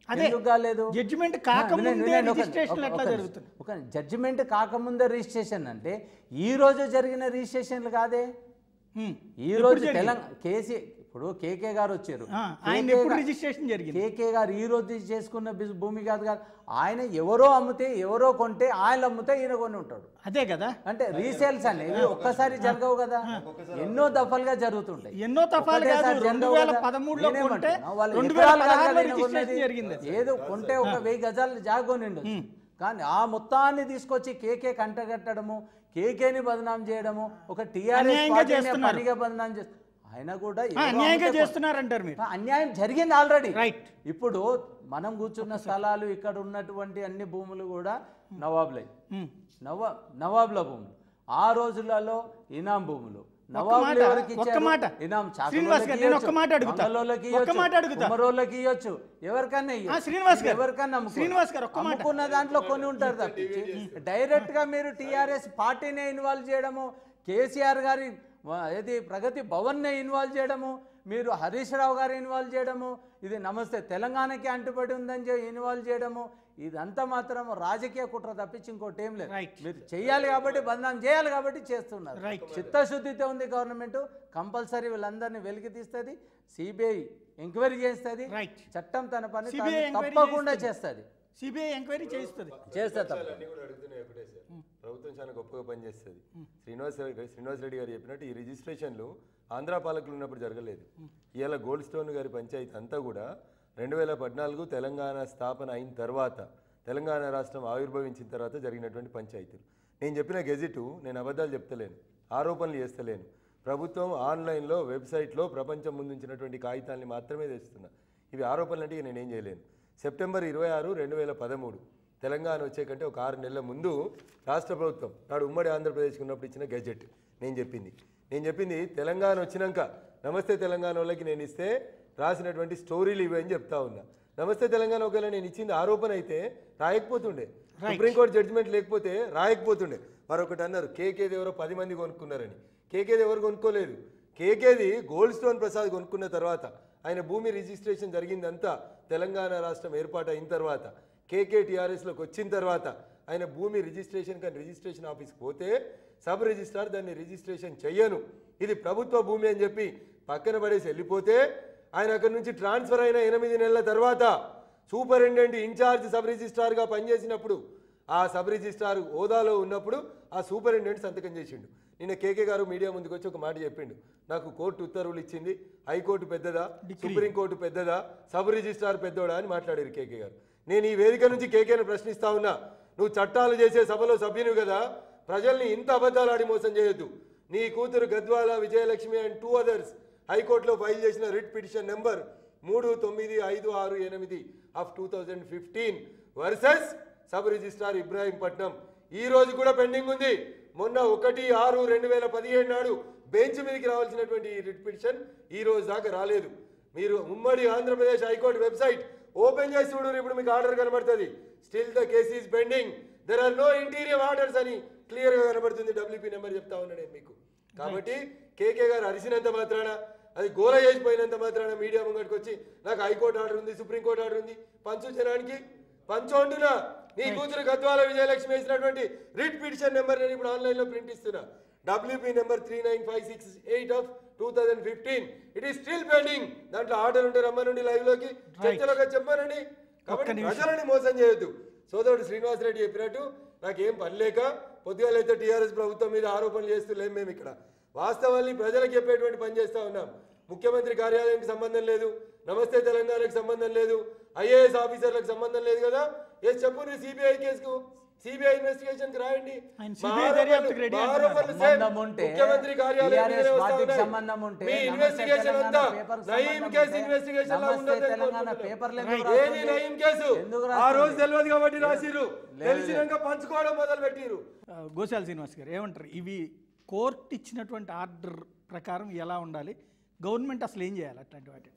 అదే. ఎందుకు కాలేదు జడ్జిమెంట్ ఆ, కాకముందే వినండి, వినండి, ఒక- రిజిస్ట్రేషన్లు ఒక- ఎట్లా ఒక- జరుగుతుంది ఒక జడ్జిమెంట్ కాకముందే రిజిస్ట్రేషన్ అంటే ఈ రోజు జరిగిన రిజిస్ట్రేషన్లు కాదే హ్మ్. ఈ ఎప్పుడు రోజు జరిగింది? తెలంగాణ కేసీ ఇప్పుడు కేకే గారు వచ్చారు ఆ, ఆయన కేకే ఎప్పుడు గా- రిజిస్ట్రేషన్ జరిగింది కేకే గారు ఈ రోజు చేసుకున్న బిజ్- భూమి కాదు కాదు ఆయన ఎవరో అమ్మితే ఎవరో కొంటే ఆయన అమ్మితే ఈయన కొని ఉంటాడు అదే కదా అంటే రీసేల్స్ అనేవి ఒక్కసారి జరగవు కదా ఎన్నో దఫలుగా జరుగుతుంటాయి ఎన్నో తఫాలు కాదు ఒకటేసారి రెండు జరగవు వేల కదా. పదమూడులో కొంటే నేనేమంటున్నా, వాళ్ళు రెండు వేల ఎకరాలు కాదు పదహారులో కదా ఈయన రిజిస్ట్రేషన్ కొన్నది. జరిగింది అది. ఏదో కొంటే ఒక వెయ్యి గజాలు జాగొని ఉండొచ్చు కానీ ఆ మొత్తాన్ని తీసుకొచ్చి కేకే కంటగట్టడము కేకేని బదనాం చేయడము ఒక టీఆర్ఎస్ అన్యాయంగా పార్టీని చేస్తున్నారు. పనిగా బదనాం చేస్తారు ఆయన కూడా ఆ, ఎవరో అన్యాయంగా అమ్మితే చేస్తున్నారంటారు మీరు ఆ, అన్యాయం జరిగింది ఆల్రెడీ Right. ఇప్పుడు మనం కూర్చున్న స్థలాలు ఇక్కడ ఉన్నటువంటి అన్ని భూములు కూడా నవాబులై హ్మ్. నవా నవాబుల భూములు ఆ రోజులలో ఇనాం భూములు ఒక్క నవాబులు మాట, ఎవరికి ఒక్క ఇచ్చారు? మాట. ఇనాం శ్రీనివాస్ గారు, నేను ఒక్క మాట అడుగుతా. మంగళోళ్ళకి ఒక్క ఇయ్యొచ్చు, మాట అడుగుతా. కుమ్మరోళ్ళకి ఇవ్వచ్చు ఎవరికన్నా ఇయ్యొచ్చు. ఆ, శ్రీనివాస్ గారు. ఎవరికన్నా అమ్ముకోవచ్చు. శ్రీనివాస్ గారు, ఒక్క మాట. అమ్ముకున్న దాంట్లో కొన్ని ఉంటారు తప్పించి డైరెక్ట్ గా మీరు టీఆర్ఎస్ పార్టీనే ఇన్వాల్వ్ చేయడము కేసీఆర్ గారి వ- ఏది ప్రగతి భవన్నే ఇన్వాల్వ్ చేయడము మీరు హరీష్ రావు గారు ఇన్వాల్వ్ చేయడము ఇది నమస్తే తెలంగాణకి అంటుబడి ఉందని చెప్పి ఇన్వాల్వ్ చేయడము ఇదంతా మాత్రం రాజకీయ కుట్ర తప్పించి ఇంకోటి ఏం లేదు Right. మీరు చేయాలి కాబట్టి బంధనం చేయాలి కాబట్టి చేస్తున్నారు Right. చిత్తశుద్ధితో ఉంది గవర్నమెంట్ కంపల్సరీ వీళ్ళందరినీ వెలికి తీస్తుంది సిబిఐ ఎంక్వైరీ చేస్తుంది Right. చట్టం తన పని CBI తాను ఎంక్వైరీ తప్పకుండా చేస్తుంది. చేస్తుంది సిబిఐ ఎంక్వైరీ చేయిస్తుంది చేస్తా తప్ప అన్నీ కూడా అడుగుతున్నాయి ఒకటే సార్ ప్రభుత్వం చాలా గొప్పగా పనిచేస్తుంది శ్రీనివాస్ రెడ్డి- శ్రీనివాస్ రెడ్డి గారు చెప్పినట్టు ఈ రిజిస్ట్రేషన్లు ఆంధ్ర పాలకులు ఉన్నప్పుడు జరగలేదు ఇవాళ గోల్డ్ స్టోన్ గారి పంచాయతీ అంతా కూడా రెండు వేల పద్నాలుగు తెలంగాణ స్థాపన అయిన తర్వాత తెలంగాణ రాష్ట్రం ఆవిర్భవించిన తర్వాత జరిగినటువంటి పంచాయతీలు నేను చెప్పిన గెజిట్ నేను అబద్ధాలు చెప్తలేను ఆరోపణలు చేస్తలేను ప్రభుత్వం ఆన్లైన్లో వెబ్సైట్లో ప్రపంచం ముందుంచినటువంటి కాగితాలని మాత్రమే తెస్తున్నా ఇవి ఆరోపణలు అంటే ఇక నేనేం చేయలేను సెప్టెంబర్ ఇరవై ఆరు రెండు వేల పదమూడు తెలంగాణ వచ్చే కంటే ఒక ఆరు నెలల ముందు రాష్ట్ర ప్రభుత్వం నాడు ఉమ్మడి ఆంధ్రప్రదేశ్కి ఉన్నప్పుడు ఇచ్చిన గెజెట్ నేను చెప్పింది నేను చెప్పింది తెలంగాణ వచ్చినాక నమస్తే తెలంగాణ వాళ్ళకి నేను ఇస్తే రాసినటువంటి స్టోరీలు ఇవి అని చెప్తా ఉన్నా నమస్తే తెలంగాణ ఒకవేళ నేను ఇచ్చింది ఆరోపణ అయితే రాయకపోతుండే సుప్రీంకోర్టు జడ్జిమెంట్ లేకపోతే రాయకపోతుండే మరొకటి అన్నారు కేకేది ఎవరో పది మంది కొనుక్కున్నారని కేకేది ఎవరు కొనుక్కోలేదు కేకేది గోల్డ్ స్టోన్ ప్రసాద్ కొనుక్కున్న తర్వాత ఆయన భూమి రిజిస్ట్రేషన్ జరిగిందంతా తెలంగాణ రాష్ట్రం ఏర్పాటు అయిన తర్వాత కేకే టీఆర్ఎస్లోకి వచ్చిన తర్వాత ఆయన భూమి రిజిస్ట్రేషన్ కానీ రిజిస్ట్రేషన్ ఆఫీస్కి పోతే సబ్ రిజిస్ట్రార్ దాన్ని రిజిస్ట్రేషన్ చెయ్యను ఇది ప్రభుత్వ భూమి అని చెప్పి పక్కన పడేసి వెళ్ళిపోతే ఆయన అక్కడి నుంచి ట్రాన్స్ఫర్ అయిన ఎనిమిది నెలల తర్వాత సూపరింటెండెంట్ ఇన్ఛార్జ్ సబ్ రిజిస్ట్రార్గా పనిచేసినప్పుడు ఆ సబ్ రిజిస్ట్రార్ హోదాలో ఉన్నప్పుడు ఆ సూపరింటెండెంట్ సంతకం చేసిండు నిన్న కేకే గారు మీడియా ముందుకు వచ్చి ఒక మాట చెప్పిండు నాకు కోర్టు ఉత్తర్వులు ఇచ్చింది హైకోర్టు పెద్దదా సుప్రీంకోర్టు పెద్దదా సబ్ రిజిస్ట్రార్ పెద్దోడా అని మాట్లాడారు కేకే గారు నేను ఈ వేదిక నుంచి కేకేను ప్రశ్నిస్తా ఉన్నా నువ్వు చట్టాలు చేసే సభలో సభ్యుని కదా ప్రజల్ని ఇంత అబద్ధాలు ఆడి మోసం చేయొద్దు నీ కూతురు Gadwal Vijayalakshmi and two others హైకోర్టులో ఫైల్ చేసిన రిట్ పిటిషన్ నెంబర్ మూడు తొమ్మిది ఐదు ఆరు ఎనిమిది of two thousand fifteen versus sub registrar Ibrahimpatnam ఈ రోజు కూడా పెండింగ్ ఉంది మొన్న ఒకటి ఆరు రెండు వేల పదిహేడు నాడు బెంచ్ మీదకి రావాల్సినటువంటి ఈ రిట్ పిటిషన్ ఈ రోజు దాకా రాలేదు మీరు ఉమ్మడి ఆంధ్రప్రదేశ్ హైకోర్టు వెబ్సైట్ ఓపెన్ చేసి చూడరు ఇప్పుడు మీకు ఆర్డర్ కనబడుతుంది still the case is pending there are no interior orders అని క్లియర్ గా కనబడుతుంది డబ్ల్యూపీ నెంబర్ చెప్తా ఉన్నా నేను మీకు కాబట్టి కేకే గారు అరిసినంత మాత్రాన అది గోల చేసిపోయినంత మాత్రాన మీడియా ముంగటికి వచ్చి నాకు హైకోర్టు ఆర్డర్ ఉంది సుప్రీంకోర్టు ఆర్డర్ ఉంది పంచు జనానికి పంచు అంటున్నా నీ కూతురు గద్వాల విజయలక్ష్మి వేసినటువంటి రిట్ పిటిషన్ నెంబర్ నేను ఇప్పుడు ఆన్లైన్ లో ప్రింట్ ఇస్తున్నా WP number three nine five six eight of two thousand fifteen it is still pending దాంట్లో ఆర్డర్ ఉంటే రమ్మనండి లైవ్ లోకి చర్చలోకి చెప్పానండి కాబట్టి ప్రజలని మోసం చేయొద్దు సోదరుడు శ్రీనివాస్ రెడ్డి చెప్పినట్టు నాకేం పని లేక పొద్దుగాలైతే టీఆర్ఎస్ ప్రభుత్వం మీద ఆరోపణలు చేస్తూ లేం మేము ఇక్కడ వాస్తవాల్ని ప్రజలకు చెప్పేటువంటి పని చేస్తా ఉన్నాం ముఖ్యమంత్రి కార్యాలయానికి సంబంధం లేదు నమస్తే తెలంగాణకు సంబంధం లేదు ఐఏఎస్ ఆఫీసర్లకు సంబంధం లేదు కదా ఏ చెప్పు నీ సిబిఐ కేసుకు సిబిఐ ఇన్వెస్టిగేషన్ కి రాయండి ఆయన మా CBI ఆరోపణలు- దర్యాప్తుకు ready మా అంటున్నారు. ఆరోపణలు same. సంబంధం ఉంటే, ముఖ్యమంత్రి కార్యాలయం TRS మీదనే వస్తా పార్టీకి ఉన్నాయి. సంబంధం ఉంటే, మీ నమస్తే ఇన్వెస్టిగేషన్ తెలంగాణ అంతా పేపర్కి నయీం సంబంధం కేసు ఉంటే, ఇన్వెస్టిగేషన్ లా నమస్తే ఉండదు తెలంగాణ పేపర్లు ఎందుకు ఏది రాస్తుంది? నయీం కేసు ఎందుకు ఆ రాస్తుంది? రోజు తెలియదు కాబట్టి రాసిరు తెలిసినాక పంచుకోవడం మొదలు పెట్టిరు ఆ, గోశాల శ్రీనివాస్ గారు ఏమంటారు ఇవి కోర్టు ఇచ్చినటువంటి ఆర్డర్ ప్రకారం ఎలా ఉండాలి గవర్నమెంట్ అసలు ఏం చేయాలి అట్లాంటి వాటిలో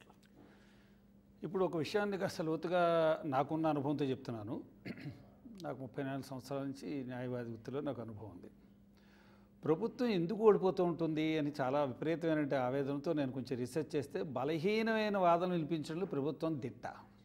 ఇప్పుడు ఒక విషయాన్ని కాస్త లోతుగా నాకున్న అనుభవంతో చెప్తున్నాను నాకు ముప్పై నాలుగు సంవత్సరాల నుంచి న్యాయవాది వృత్తిలో నాకు అనుభవం ఉంది ప్రభుత్వం ఎందుకు ఓడిపోతూ ఉంటుంది అని చాలా విపరీతమైన ఆవేదనతో నేను కొంచెం రీసెర్చ్ చేస్తే బలహీనమైన వాదన వినిపించడంలో ప్రభుత్వం దిట్ట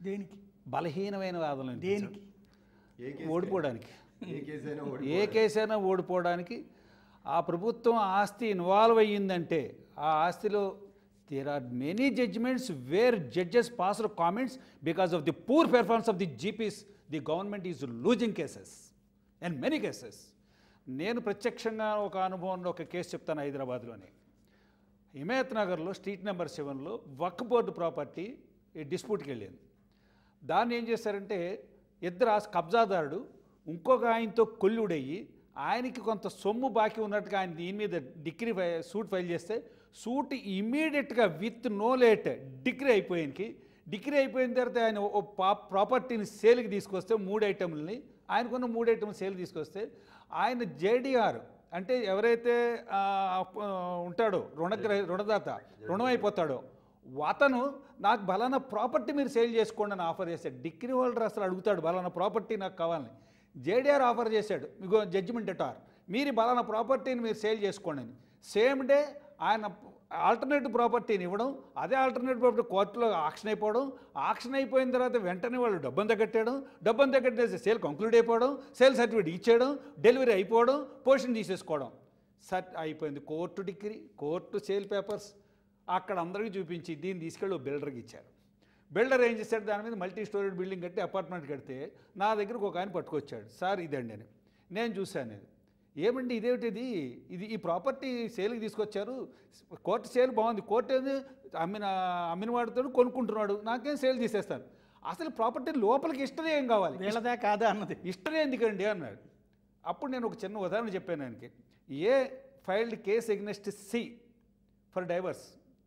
దేనికి బలహీనమైన వాదనలు వినిపించాడు. దేనికి ఓడిపోవడానికి ఏ కేసైనా ఏ కేసైనా ఓడిపోవడానికి ఆ ప్రభుత్వం ఆస్తి ఇన్వాల్వ్ అయ్యిందంటే ఆ ఆస్తిలో there are many judgements where judges passed comments because of the poor performance of the GPs the government is losing cases and many cases నేను ప్రత్యక్షంగా ఒక అనుభవంలో ఒక కేసు చెప్తాను హైదరాబాద్లోనే హిమాయత్ నగర్లో స్ట్రీట్ నెంబర్ సెవెన్లో వక్ బోర్డు ప్రాపర్టీ డిస్ప్యూట్కి వెళ్ళింది దాన్ని ఏం చేశారంటే ఇద్దరు ఆ కబ్జాదారుడు ఇంకొక ఆయనతో కొల్లుడయ్యి ఆయనకి కొంత సొమ్ము బాకీ ఉన్నట్టుగా ఆయన దీని మీద డిగ్రీ ఫై సూట్ ఫైల్ చేస్తే సూట్ ఇమీడియట్గా విత్ నో లేట్ డిగ్రీ అయిపోయానికి డిగ్రీ అయిపోయిన తర్వాత ఆయన ఓ పా- ప్రాపర్టీని సేల్కి తీసుకొస్తే మూడు ఐటెంలని ఆయనకున్న మూడు ఐటమ్ సేల్ తీసుకొస్తే ఆయన జేడిఆర్ అంటే ఎవరైతే ఆ, ఆ, ఉంటాడో రుణగ్ర రుణదాత రుణం అయిపోతాడో అతను నాకు బలానా ప్రాపర్టీ మీరు సేల్ చేసుకోండి అని ఆఫర్ చేశాడు డిగ్రీ హోల్డర్ అసలు అడుగుతాడు బలానా ప్రాపర్టీ నాకు కావాలని జేడీఆర్ ఆఫర్ చేశాడు మీకు జడ్జిమెంట్ ఎటార్ మీరు బలానా ప్రాపర్టీని మీరు సేల్ చేసుకోండి అని సేమ్ డే ఆయన ఆల్టర్నేటివ్ ప్రాపర్టీని ఇవ్వడం అదే ఆల్టర్నేటివ్ ప్రాపర్టీ కోర్టులో ఆక్షన్ అయిపోవడం ఆక్షన్ అయిపోయిన తర్వాత వెంటనే వాళ్ళు డబ్బును తగ్గట్టేయడం డబ్బును తగ్గట్టేసి సేల్ కంక్లూడ్ అయిపోవడం సేల్ సర్టిఫికేట్ ఇచ్చేయడం డెలివరీ అయిపోవడం పోషన్ తీసేసుకోవడం సర్ అయిపోయింది court degree court sale papers అక్కడ అందరికీ చూపించి దీన్ని తీసుకెళ్ళి ఓ బిల్డర్కి ఇచ్చారు బిల్డర్ ఏం చేశాడు దాని మీద మల్టీ స్టోరేజ్ బిల్డింగ్ కట్టి అపార్ట్మెంట్ కడితే నా దగ్గరకు ఒక ఆయన పట్టుకొచ్చాడు సార్ ఇదండి అని నేను చూశాను ఇది ఏమండి ఇదేమిటిది ఇది ఈ ప్రాపర్టీ సేల్కి తీసుకొచ్చారు కోర్టు సేల్ బాగుంది కోర్టు ఏది అమ్మిన అమ్మిన వాడితో కొనుక్కుంటున్నాడు నాకేం సేల్ తీసేస్తాను అసలు ప్రాపర్టీ లోపలికి హిస్టరీ ఏం కావాలి వీళ్ళదా కాదా అన్నది హిస్టరీ ఎందుకండి అన్నాడు అప్పుడు నేను ఒక చిన్న ఉదాహరణ చెప్పాను ఆయనకి A filed case against C for divorce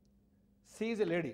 C is a lady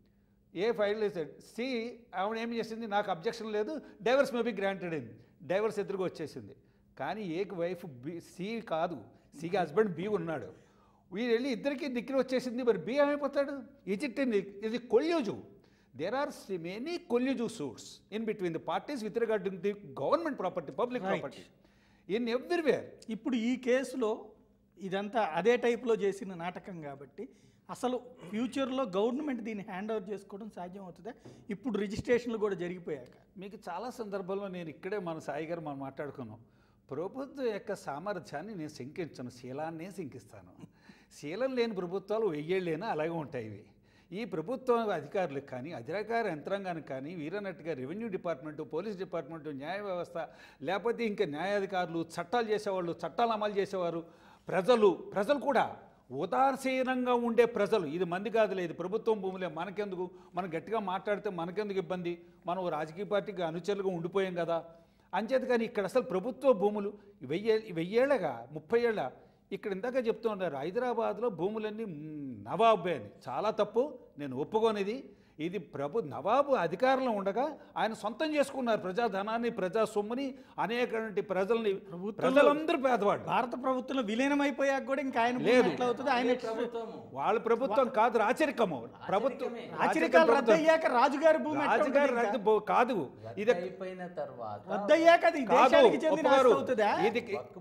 A file C ఆవిడ ఏం చేసింది నాకు అబ్జెక్షన్ లేదు డైవర్స్ మే బి గ్రాంటెడ్ అయింది డైవర్స్ ఎదురుగా వచ్చేసింది కానీ ఏక వైఫ్ బి సి కాదు సికి హస్బెండ్ బి ఉన్నాడు వీరు వెళ్ళి ఇద్దరికి దిక్కులు వచ్చేసింది మరి బి ఏమైపోతాడు ఇజిట్ ఇది collusive there are many collusive suits in between the parties with regard the government property public Right. Property in everywhere ఇప్పుడు ఈ కేసులో ఇదంతా అదే టైప్లో చేసిన నాటకం కాబట్టి అసలు ఫ్యూచర్లో గవర్నమెంట్ దీన్ని హ్యాండ్ ఓవర్ చేసుకోవడం సాధ్యం అవుతుందా ఇప్పుడు రిజిస్ట్రేషన్లు కూడా జరిగిపోయాక మీకు చాలా సందర్భాల్లో నేను ఇక్కడే మన సాయి గారు మనం మాట్లాడుకున్నాం ప్రభుత్వం యొక్క సామర్థ్యాన్ని నేను శంకించను శీలాన్నే శంకిస్తాను శీలం లేని ప్రభుత్వాలు వెయ్యేళ్ళైనా అలాగే ఉంటాయి ఇవి ఈ ప్రభుత్వం అధికారులకు కానీ అధికార యంత్రాంగానికి కానీ వీరన్నట్టుగా రెవెన్యూ డిపార్ట్మెంటు పోలీస్ డిపార్ట్మెంటు న్యాయ వ్యవస్థ లేకపోతే ఇంకా న్యాయాధికారులు చట్టాలు చేసేవాళ్ళు చట్టాలు అమలు చేసేవారు ప్రజలు ప్రజలు కూడా ఉదాసీనంగా ఉండే ప్రజలు ఇది మంది కాదులే ఇది ప్రభుత్వం భూములే మనకెందుకు మనం గట్టిగా మాట్లాడితే మనకెందుకు ఇబ్బంది మనం ఓ రాజకీయ పార్టీకి అనుచరులుగా ఉండిపోయాం కదా అంచేత కానీ ఇక్కడ అసలు ప్రభుత్వ భూములు వెయ్యే వెయ్యేళ్ళగా ముప్పై ఏళ్ళ ఇక్కడ ఇందాక చెప్తూ ఉన్నారు హైదరాబాద్లో భూములన్నీ మ్, నవాబే అని చాలా తప్పు నేను ఒప్పుకోనిది ఇది ప్రభు నవాబు అధికారంలో ఉండగా ఆయన సొంతం చేసుకున్నారు ప్రజాధనాన్ని ప్రజా సొమ్ముని అనేకటువంటి ప్రజల్ని ప్రజలందరూ పేదవాడు భారత ప్రభుత్వంలో విలీనమైపోయాక కూడా ఇంకా ఆయన భూమి లేదు. ఎట్లా అవుతుంది ఆయన ప్రభుత్వము వాళ్ళ ప్రభుత్వం కాదు రాచరికము ప్రభుత్వం ఆచరికాలు రద్దు ప్రభుత్వం. అయ్యాక రాజుగారి భూమి ఎట్లా ఉంటుంది రాజుగారి ఇంకా? రద్దు బో- కాదు ఇది అయిపోయిన తర్వాత రద్దు అయ్యాక అది కాదు దేశానికి చెందిన ఒప్పుకోరు. ఆస్తి అవుతుందా ఇది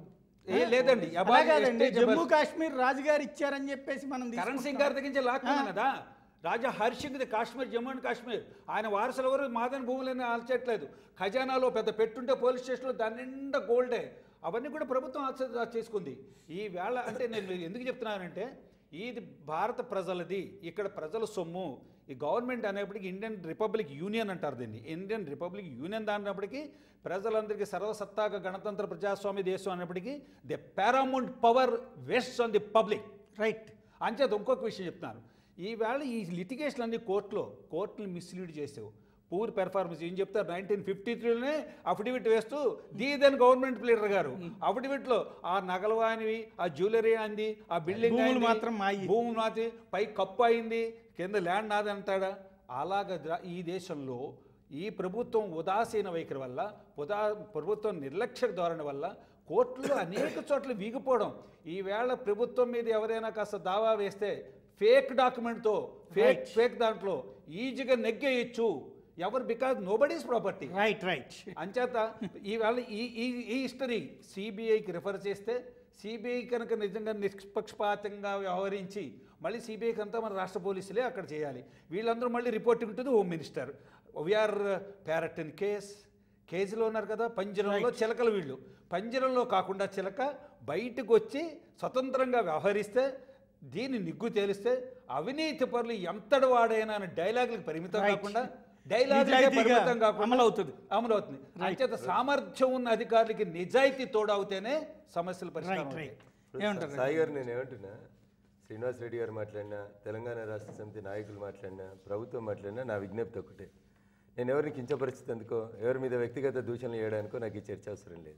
ఏ లేదండి అలా అబాలి కాదండి ఎస్టేట్ జమ్మూ కాశ్మీర్ రాజుగారి ఇచ్చారని చెప్పేసి మనం కరణ్ తీసుకుంటాం. సింగ్ గారి దగ్గర నుంచి లాక్కున్నాం కదా రాజా హర్షింగ్ది కాశ్మీర్ జమ్మూ అండ్ కాశ్మీర్ ఆయన వారసులు ఎవరు మాదని భూములని ఆల్చట్లేదు ఖజానాలో పెద్ద పెట్టుంటే పోలీస్ స్టేషన్లో దాని నిండా గోల్డే అవన్నీ కూడా ప్రభుత్వం ఆచ- చేసుకుంది ఈ వేళ అంటే నేను ఎందుకు చెప్తున్నానంటే ఇది భారత ప్రజలది ఇక్కడ ప్రజల సొమ్ము ఈ గవర్నమెంట్ అనేప్పటికీ ఇండియన్ రిపబ్లిక్ యూనియన్ అంటారు దీన్ని ఇండియన్ రిపబ్లిక్ యూనియన్ దానినప్పటికీ ప్రజలందరికీ సర్వసత్తాక గణతంత్ర ప్రజాస్వామ్య దేశం అనేప్పటికీ the paramount power vest on the public right అంచేత ఇంకొక విషయం చెప్తున్నాను ఈవేళ ఈ లిటిగేషన్ అన్ని కోర్టులో కోర్టులు మిస్లీడ్ చేసావు పూర్ పెర్ఫార్మెన్స్ ఏం చెప్తారు నైన్టీన్ ఫిఫ్టీ త్రీలోనే అఫిడవిట్ వేస్తూ దీదన్ గవర్నమెంట్ ప్లేడర్ గారు అఫిడవిట్లో ఆ నగలవానివి ఆ జ్యువెలరీ అంది ఆ బిల్డింగ్ భూములు అయింది, మాత్రం మాయి. భూమి నాది పై కప్పు అయింది కింద ల్యాండ్ నాది అంటాడా అలాగ ద్ర- ఈ దేశంలో ఈ ప్రభుత్వం ఉదాసీన వైఖరి వల్ల ఉదా ప్రభుత్వం నిర్లక్ష్య ధోరణి వల్ల కోర్టులో అనేక చోట్ల వీగిపోవడం ఈవేళ ప్రభుత్వం మీద ఎవరైనా కాస్త దావా వేస్తే ఫేక్ డాక్యుమెంట్తో ఫేక్ ఫేక్ దాంట్లో ఈజీగా నెగ్గేయచ్చు ఎవరు because nobody's property right right అంచేత ఈవేళ ఈ ఈ ఈ హిస్టరీ సిబిఐకి రిఫర్ చేస్తే సిబిఐ కనుక నిజంగా నిష్పక్షపాతంగా వ్యవహరించి మళ్ళీ సిబిఐకి అంతా మన రాష్ట్ర పోలీసులే అక్కడ చేయాలి వీళ్ళందరూ మళ్ళీ reporting to the home minister we are parrot in cage కేజీలో ఉన్నారు కదా పంజరంలో చిలకలు వీళ్ళు పంజరంలో కాకుండా చిలక బయటకు వచ్చి స్వతంత్రంగా వ్యవహరిస్తే దీన్ని నిగ్గు తేలిస్తే అవినీతి పరులు ఎంతటి వాడైనా అని డైలాగులకు పరిమితం Right. కాకుండా డైలాగ్ నిజాయితీగా పరిమితం కాకుండా అమలవుతుంది. అమలు అవుతుంది అంచేత సామర్థ్యం ఉన్న అధికారులకి నిజాయితీ తోడవుతేనే సమస్యలు పరిష్కారం రైట్ అవుతాయి. రైట్ ఏమంటారు సాయి గారు నేను ఏమంటున్నా శ్రీనివాస్ రెడ్డి గారు మాట్లాడినా తెలంగాణ రాష్ట్ర సమితి నాయకులు మాట్లాడినా ప్రభుత్వం మాట్లాడినా నా విజ్ఞప్తి ఒకటే నేను ఎవరిని కించపరిచేందుకో ఎవరి మీద వ్యక్తిగత దూషణలు చేయడానికో నాకు ఈ చర్చ అవసరం లేదు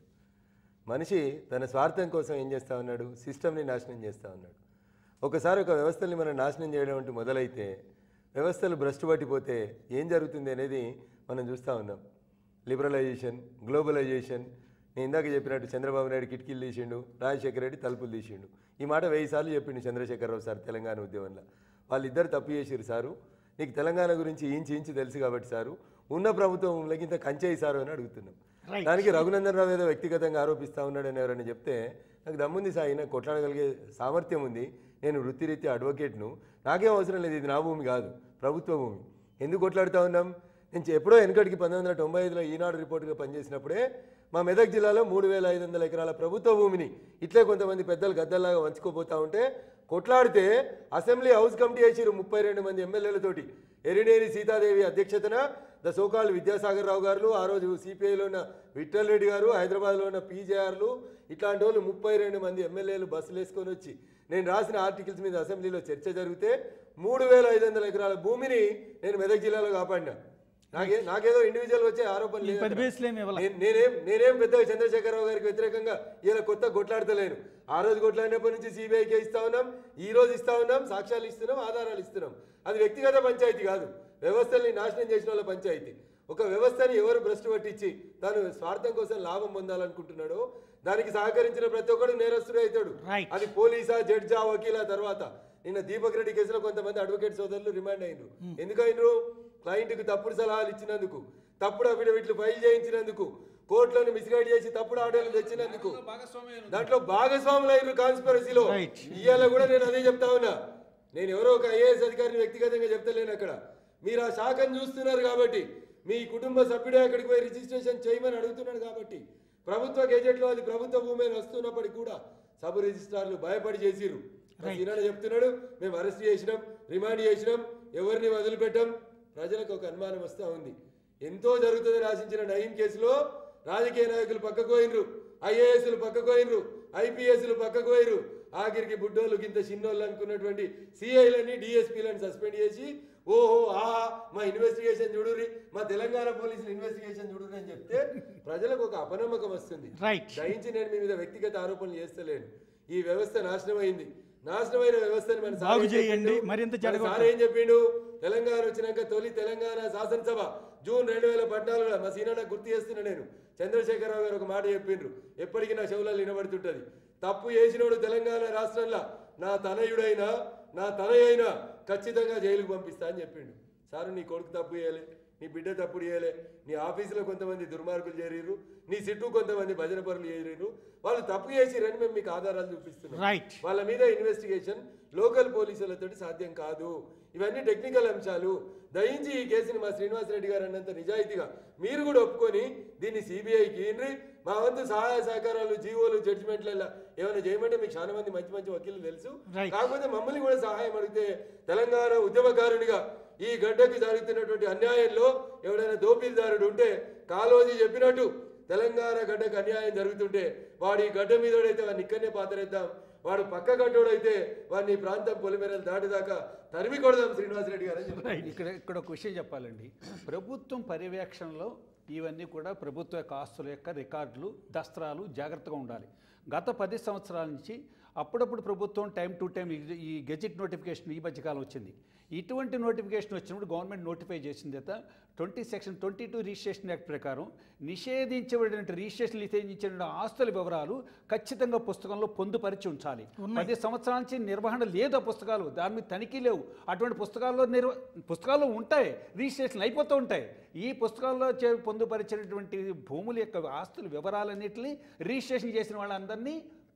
మనిషి తన స్వార్థం కోసం ఏం చేస్తా ఉన్నాడు సిస్టమ్ని నాశనం చేస్తా ఉన్నాడు ఒకసారి ఒక వ్యవస్థల్ని మనం నాశనం చేయడం అంటూ మొదలైతే వ్యవస్థలు భ్రష్టు పట్టిపోతే ఏం జరుగుతుంది అనేది మనం చూస్తూ ఉన్నాం లిబరలైజేషన్ గ్లోబలైజేషన్ నేను ఇందాక చెప్పినట్టు చంద్రబాబు నాయుడు కిటికీలు తీసిండు రాజశేఖర రెడ్డి తలుపులు తీసిండు ఈ మాట వెయ్యి సార్లు చెప్పిండు చంద్రశేఖరరావు సార్ తెలంగాణ ఉద్యమంలో వాళ్ళిద్దరు తప్పు చేసిరు సారు నీకు తెలంగాణ గురించి ఇంచి ఇంచి తెలుసు కాబట్టి సారు ఉన్న ప్రభుత్వంలోకి ఇంత కంచేయి సారు అని అడుగుతున్నాం Right. దానికి రఘునందన్ రావు ఏదో వ్యక్తిగతంగా ఆరోపిస్తా ఉన్నాడని ఎవరైనా చెప్తే నాకు దమ్ముంది సాయి నాకు కొట్లాడగలిగే సామర్థ్యం ఉంది నేను వృత్తిరీత్యా అడ్వకేట్ను నాకేం అవసరం లేదు ఇది నా భూమి కాదు ప్రభుత్వ భూమి ఎందుకు కొట్లాడుతా ఉన్నాం నేను చె- ఎప్పుడో వెనకటికి పంతొమ్మిది వందల తొంభై ఐదులో ఈనాడు రిపోర్టుగా పనిచేసినప్పుడే మా మెదక్ జిల్లాలో మూడు వేల ఐదు వందల ఎకరాల ప్రభుత్వ భూమిని ఇట్లే కొంతమంది పెద్దలు గద్దల్లాగా వంచుకోపోతా ఉంటే కొట్లాడితే అసెంబ్లీ హౌస్ కమిటీ వేసిరు ముప్పై రెండు మంది ఎమ్మెల్యేలతోటి ఎరినేని సీతాదేవి అధ్యక్షతన ద సోకాళ్ళు విద్యాసాగర్ రావు గారు ఆ రోజు సిపిఐలో ఉన్న విఠల్ రెడ్డి గారు హైదరాబాద్లో ఉన్న పీజేఆర్లు ఇట్లాంటి వాళ్ళు ముప్పై రెండు మంది ఎమ్మెల్యేలు బస్సులు వేసుకొని వచ్చి నేను రాసిన ఆర్టికల్స్ మీద అసెంబ్లీలో చర్చ జరిగితే మూడు వేల ఐదు వందల ఎకరాల భూమిని నేను మెదక్ జిల్లాలో కాపాడినా నాకే నాకేదో ఇండివిజువల్ వచ్చే ఆరోపణ లేదు పది అక్కడ. బేస్లు ఏమి ఇవ్వాల నేను- నేనేం నేనేం పెద్దగా చంద్రశేఖరరావు గారికి వ్యతిరేకంగా ఇలా కొత్త కొట్లాడతలేను ఆ రోజు కొట్లాడినప్పటి నుంచి సిబిఐకే ఇస్తా ఉన్నాం ఈ రోజు ఇస్తా ఉన్నాం సాక్ష్యాలు ఇస్తున్నాం ఆధారాలు ఇస్తున్నాం అది వ్యక్తిగత పంచాయతీ కాదు వ్యవస్థల్ని నాశనం చేసిన వాళ్ళ పంచాయతీ ఒక వ్యవస్థని ఎవరు భ్రష్టు పట్టించి తాను స్వార్థం కోసం లాభం పొందాలనుకుంటున్నాడో దానికి సహకరించిన ప్రతి ఒక్కడు నేరస్తుడే అవుతాడు Right. అది పోలీసా జడ్జా వకీలా తర్వాత నిన్న దీపక్ రెడ్డి కేసులో కొంతమంది అడ్వకేట్ సోదరులు రిమాండ్ అయినరు ఎందుకు అయినరు క్లయింట్కి తప్పుడు సలహాలు ఇచ్చినందుకు తప్పుడు అఫిడవిట్లు ఫైల్ చేయించినందుకు కోర్టులను మిస్గైడ్ చేసి తప్పుడు ఆర్డర్లు తెచ్చినందుకు దాంట్లో భాగస్వాములు అయినరు కాన్స్పరసీలో Right. ఇవాళ కూడా నేను అదే చెప్తా ఉన్నా నేను ఎవరో ఒక ఐఏఎస్ అధికారిని వ్యక్తిగతంగా చెప్తలేను అక్కడ మీరు ఆ శాఖను చూస్తున్నారు కాబట్టి మీ కుటుంబ సభ్యుడే అక్కడికి పోయి రిజిస్ట్రేషన్ చేయమని అడుగుతున్నాడు కాబట్టి ప్రభుత్వ గెజెట్లో అది ప్రభుత్వ భూమి అని వస్తున్నప్పటికీ కూడా సబ్ రిజిస్ట్రార్లు భయపడి చేసిరు ఈనాడు చెప్తున్నాడు మేము అరెస్ట్ చేసినాం రిమాండ్ చేసినాం ఎవరిని వదిలిపెట్టాం ప్రజలకు ఒక అనుమానం వస్తూ ఉంది ఎంతో జరుగుతుందని ఆశించిన నయీం కేసులో రాజకీయ నాయకులు పక్కకు పోయినరు ఐఏఎస్లు పక్కకు పోయినరు ఐపీఎస్లు పక్కకు పోయినరు ఆఖరికి బుడ్డోళ్ళు ఇంత చిన్నోళ్ళు అనుకున్నటువంటి సిఐలని డిఎస్పీలను సస్పెండ్ చేసి ఓహో ఆహా మా ఇన్వెస్టిగేషన్ చూడురి మా తెలంగాణ పోలీసులు ఇన్వెస్టిగేషన్ చూడురి అని చెప్తే ప్రజలకు ఒక అపనమ్మకం వస్తుంది రైట్ దయించి నేను మీ మీద వ్యక్తిగత ఆరోపణలు చేస్తలేను ఈ వ్యవస్థ నాశనమైంది నాశనమైన వ్యవస్థను మన సార్ బాగు ఏం చేయండి, చెప్పిండు? మరింత మన చెడగొట్ట- సార్ ఏం చెప్పిండు తెలంగాణ వచ్చినాక తొలి తెలంగాణ శాసనసభ జూన్ రెండు వేల పద్నాలుగులో మా సీనాన్న గుర్తు చేస్తున్నా నేను చంద్రశేఖరరావు గారు ఒక మాట చెప్పిండ్రు ఎప్పటికీ నా చెవులలో వినబడుతుంటది తప్పు చేసినోడు తెలంగాణ రాష్ట్రంలో నా తనయుడైనా నా తనయైనా ఖచ్చితంగా జైలుకు పంపిస్తా అని చెప్పిండు సారు నీ కొడుకు తప్పు చేయలే నీ బిడ్డ తప్పుడు చేయలే నీ ఆఫీసులో కొంతమంది దుర్మార్గులు చేరిరు నీ చుట్టూ కొంతమంది భజన పరులు చేరిరు వాళ్ళు తప్పు చేసిరని మేము మీకు ఆధారాలు చూపిస్తున్నాం రైట్ వాళ్ళ మీద ఇన్వెస్టిగేషన్ లోకల్ పోలీసులతో సాధ్యం కాదు ఇవన్నీ టెక్నికల్ అంశాలు దయించి ఈ కేసుని మా శ్రీనివాసరెడ్డి గారు అన్నంత నిజాయితీగా మీరు కూడా ఒప్పుకొని దీన్ని సిబిఐకి ఇన్రి మా వంతు సహాయ సహకారాలు జీవోలు జడ్జిమెంట్లలో ఏమైనా చేయమంటే మీకు చాలా మంది మంచి మంచి వకీలు తెలుసు Right. కాకపోతే మమ్మల్ని కూడా సహాయం అడిగితే తెలంగాణ ఉద్యమకారునిగా ఈ గడ్డకి జరుగుతున్నటువంటి అన్యాయంలో ఎవడైనా దోపిడీదారుడు ఉంటే కాలోజీ చెప్పినట్టు తెలంగాణ గడ్డకు అన్యాయం జరుగుతుంటే వాడు ఈ గడ్డ మీదోడైతే వాడిని ఇక్కడనే పాతరేద్దాం వాడు పక్క గడ్డోడైతే వాడిని ఈ ప్రాంతం పొలిమేరలు దాటిదాకా తరిమి కొడదాం శ్రీనివాసరెడ్డి గారు అని చెప్పారు. ఇక్కడ ఇక్కడ ఒక విషయం చెప్పాలండి ప్రభుత్వం పర్యవేక్షణలో ఇవన్నీ కూడా ప్రభుత్వ యొక్క ఆస్తుల యొక్క రికార్డులు దస్త్రాలు జాగ్రత్తగా ఉండాలి గత పది సంవత్సరాల నుంచి అప్పుడప్పుడు ప్రభుత్వం టైం టు టైం ఈ- ఈ గెజిట్ నోటిఫికేషన్ ఈ మధ్యకాలం వచ్చింది ఇటువంటి నోటిఫికేషన్ వచ్చినప్పుడు గవర్నమెంట్ నోటిఫై చేసిన తర్వాత twenty section twenty two registration act ప్రకారం నిషేధించబడిన రిజిస్ట్రేషన్ నిషేధించిన ఆస్తుల వివరాలు ఖచ్చితంగా పుస్తకంలో పొందుపరిచి ఉంచాలి పది సంవత్సరాల నుంచి నిర్వహణ లేదు ఆ పుస్తకాలు దాని మీద తనిఖీ లేవు అటువంటి పుస్తకాల్లో నిర్వ పుస్తకాలు ఉంటాయి రిజిస్ట్రేషన్ అయిపోతూ ఉంటాయి ఈ పుస్తకాల్లో చే- పొందుపరిచినటువంటి భూముల యొక్క ఆస్తుల వివరాలన్నింటినీ రిజిస్ట్రేషన్ చేసిన వాళ్ళందరినీ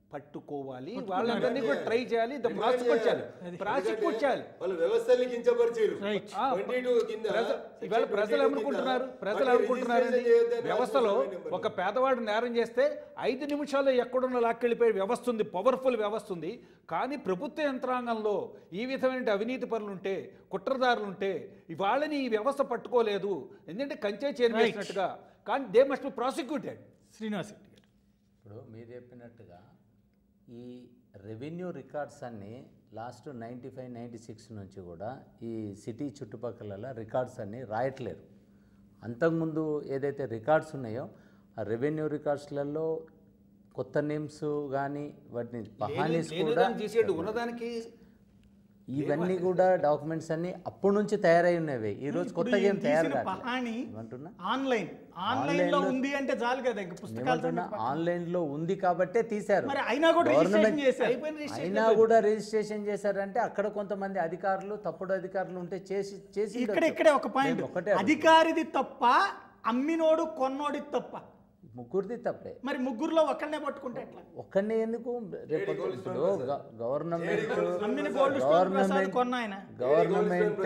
పట్టుకోవాలి వాళ్ళందరినీ కూడా ట్రై చేయాలి ప్రాసిక్యూట్ చేయాలి ప్రాసిక్యూట్ చేయాలి వాళ్ళు వ్యవస్థల్ని కించపరిచారు రైట్ ఆ, 22 కింద ప్రజ- ఇవాళ section ప్రజలు 22 అనుకుంటున్నారు కింద ప్రజలు వాళ్ళకి అనుకుంటున్నారు registration చేయొద్దని వ్యవస్థలో రాసిన survey number. ఒక పేదవాడు నేరం చేస్తే ఐదు నిమిషాల్లో ఎక్కడున్న లాక్కెళ్ళిపోయే వ్యవస్థ ఉంది పవర్ఫుల్ వ్యవస్థ ఉంది కానీ ప్రభుత్వ యంత్రాంగంలో ఈ విధమైన అవినీతి పనులు ఉంటే కుట్రదారులు ఉంటే వాళ్ళని ఈ వ్యవస్థ పట్టుకోలేదు ఎందుకంటే కంచే చేరివేసినట్టుగా కానీ they must be prosecuted Srinivas Reddy గారు ఇప్పుడు మీరు చెప్పినట్టుగా ఈ రెవెన్యూ రికార్డ్స్ అన్నీ last ninety five ninety six నుంచి కూడా ఈ సిటీ చుట్టుపక్కల రికార్డ్స్ అన్నీ రాయట్లేరు అంతకుముందు ఏదైతే రికార్డ్స్ ఉన్నాయో ఆ రెవెన్యూ రికార్డ్స్లలో కొత్త నేమ్స్ కానీ వాటిని పహానీస్ కూడా లేనిదాన్ని తీసేడు ఉన్నదానికి ఇవన్నీ కూడా డాక్యుమెంట్స్ అన్నీ అప్పటి నుంచి తయారై ఉన్నవి ఈ రోజు ఇప్పుడు కొత్తగా ఏం ఈయన తయారు తీసిన కావట్లేదు. పహాణి ఏమంటున్నా ఆన్లైన్ ఆన్లైన్ లో ఉంది అంటే చాలు కదా ఇంక పుస్తకాలు ఏమంటున్నా ఆన్లైన్లో ఉంది కాబట్టే తీశారు మరి అయినా కూడా రిజిస్ట్రేషన్ చేశారు అయినా కూడా రిజిస్ట్రేషన్ చేశారంటే అక్కడ కొంతమంది అధికారులు తప్పుడు అధికారులు ఉంటే చేసి చేసి ఇక్కడ ఉండొచ్చు. ఇక్కడే ఒక పాయింట్ నేను ఒకటే అధికారిది తప్ప అమ్మినోడు కొన్నోడి తప్ప ముగ్గురిది తప్పే మరి ముగ్గురులో ఒక్కడనే పట్టుకుంటే ఎట్లా ఒక్కడిని ఎందుకు రేపు ఇప్పుడు గ- గవర్నమెంట్ అమ్మిన గోల్డ్ స్టోన్ ప్రసాద్ కొన్న ఆయన గవర్నమెంట్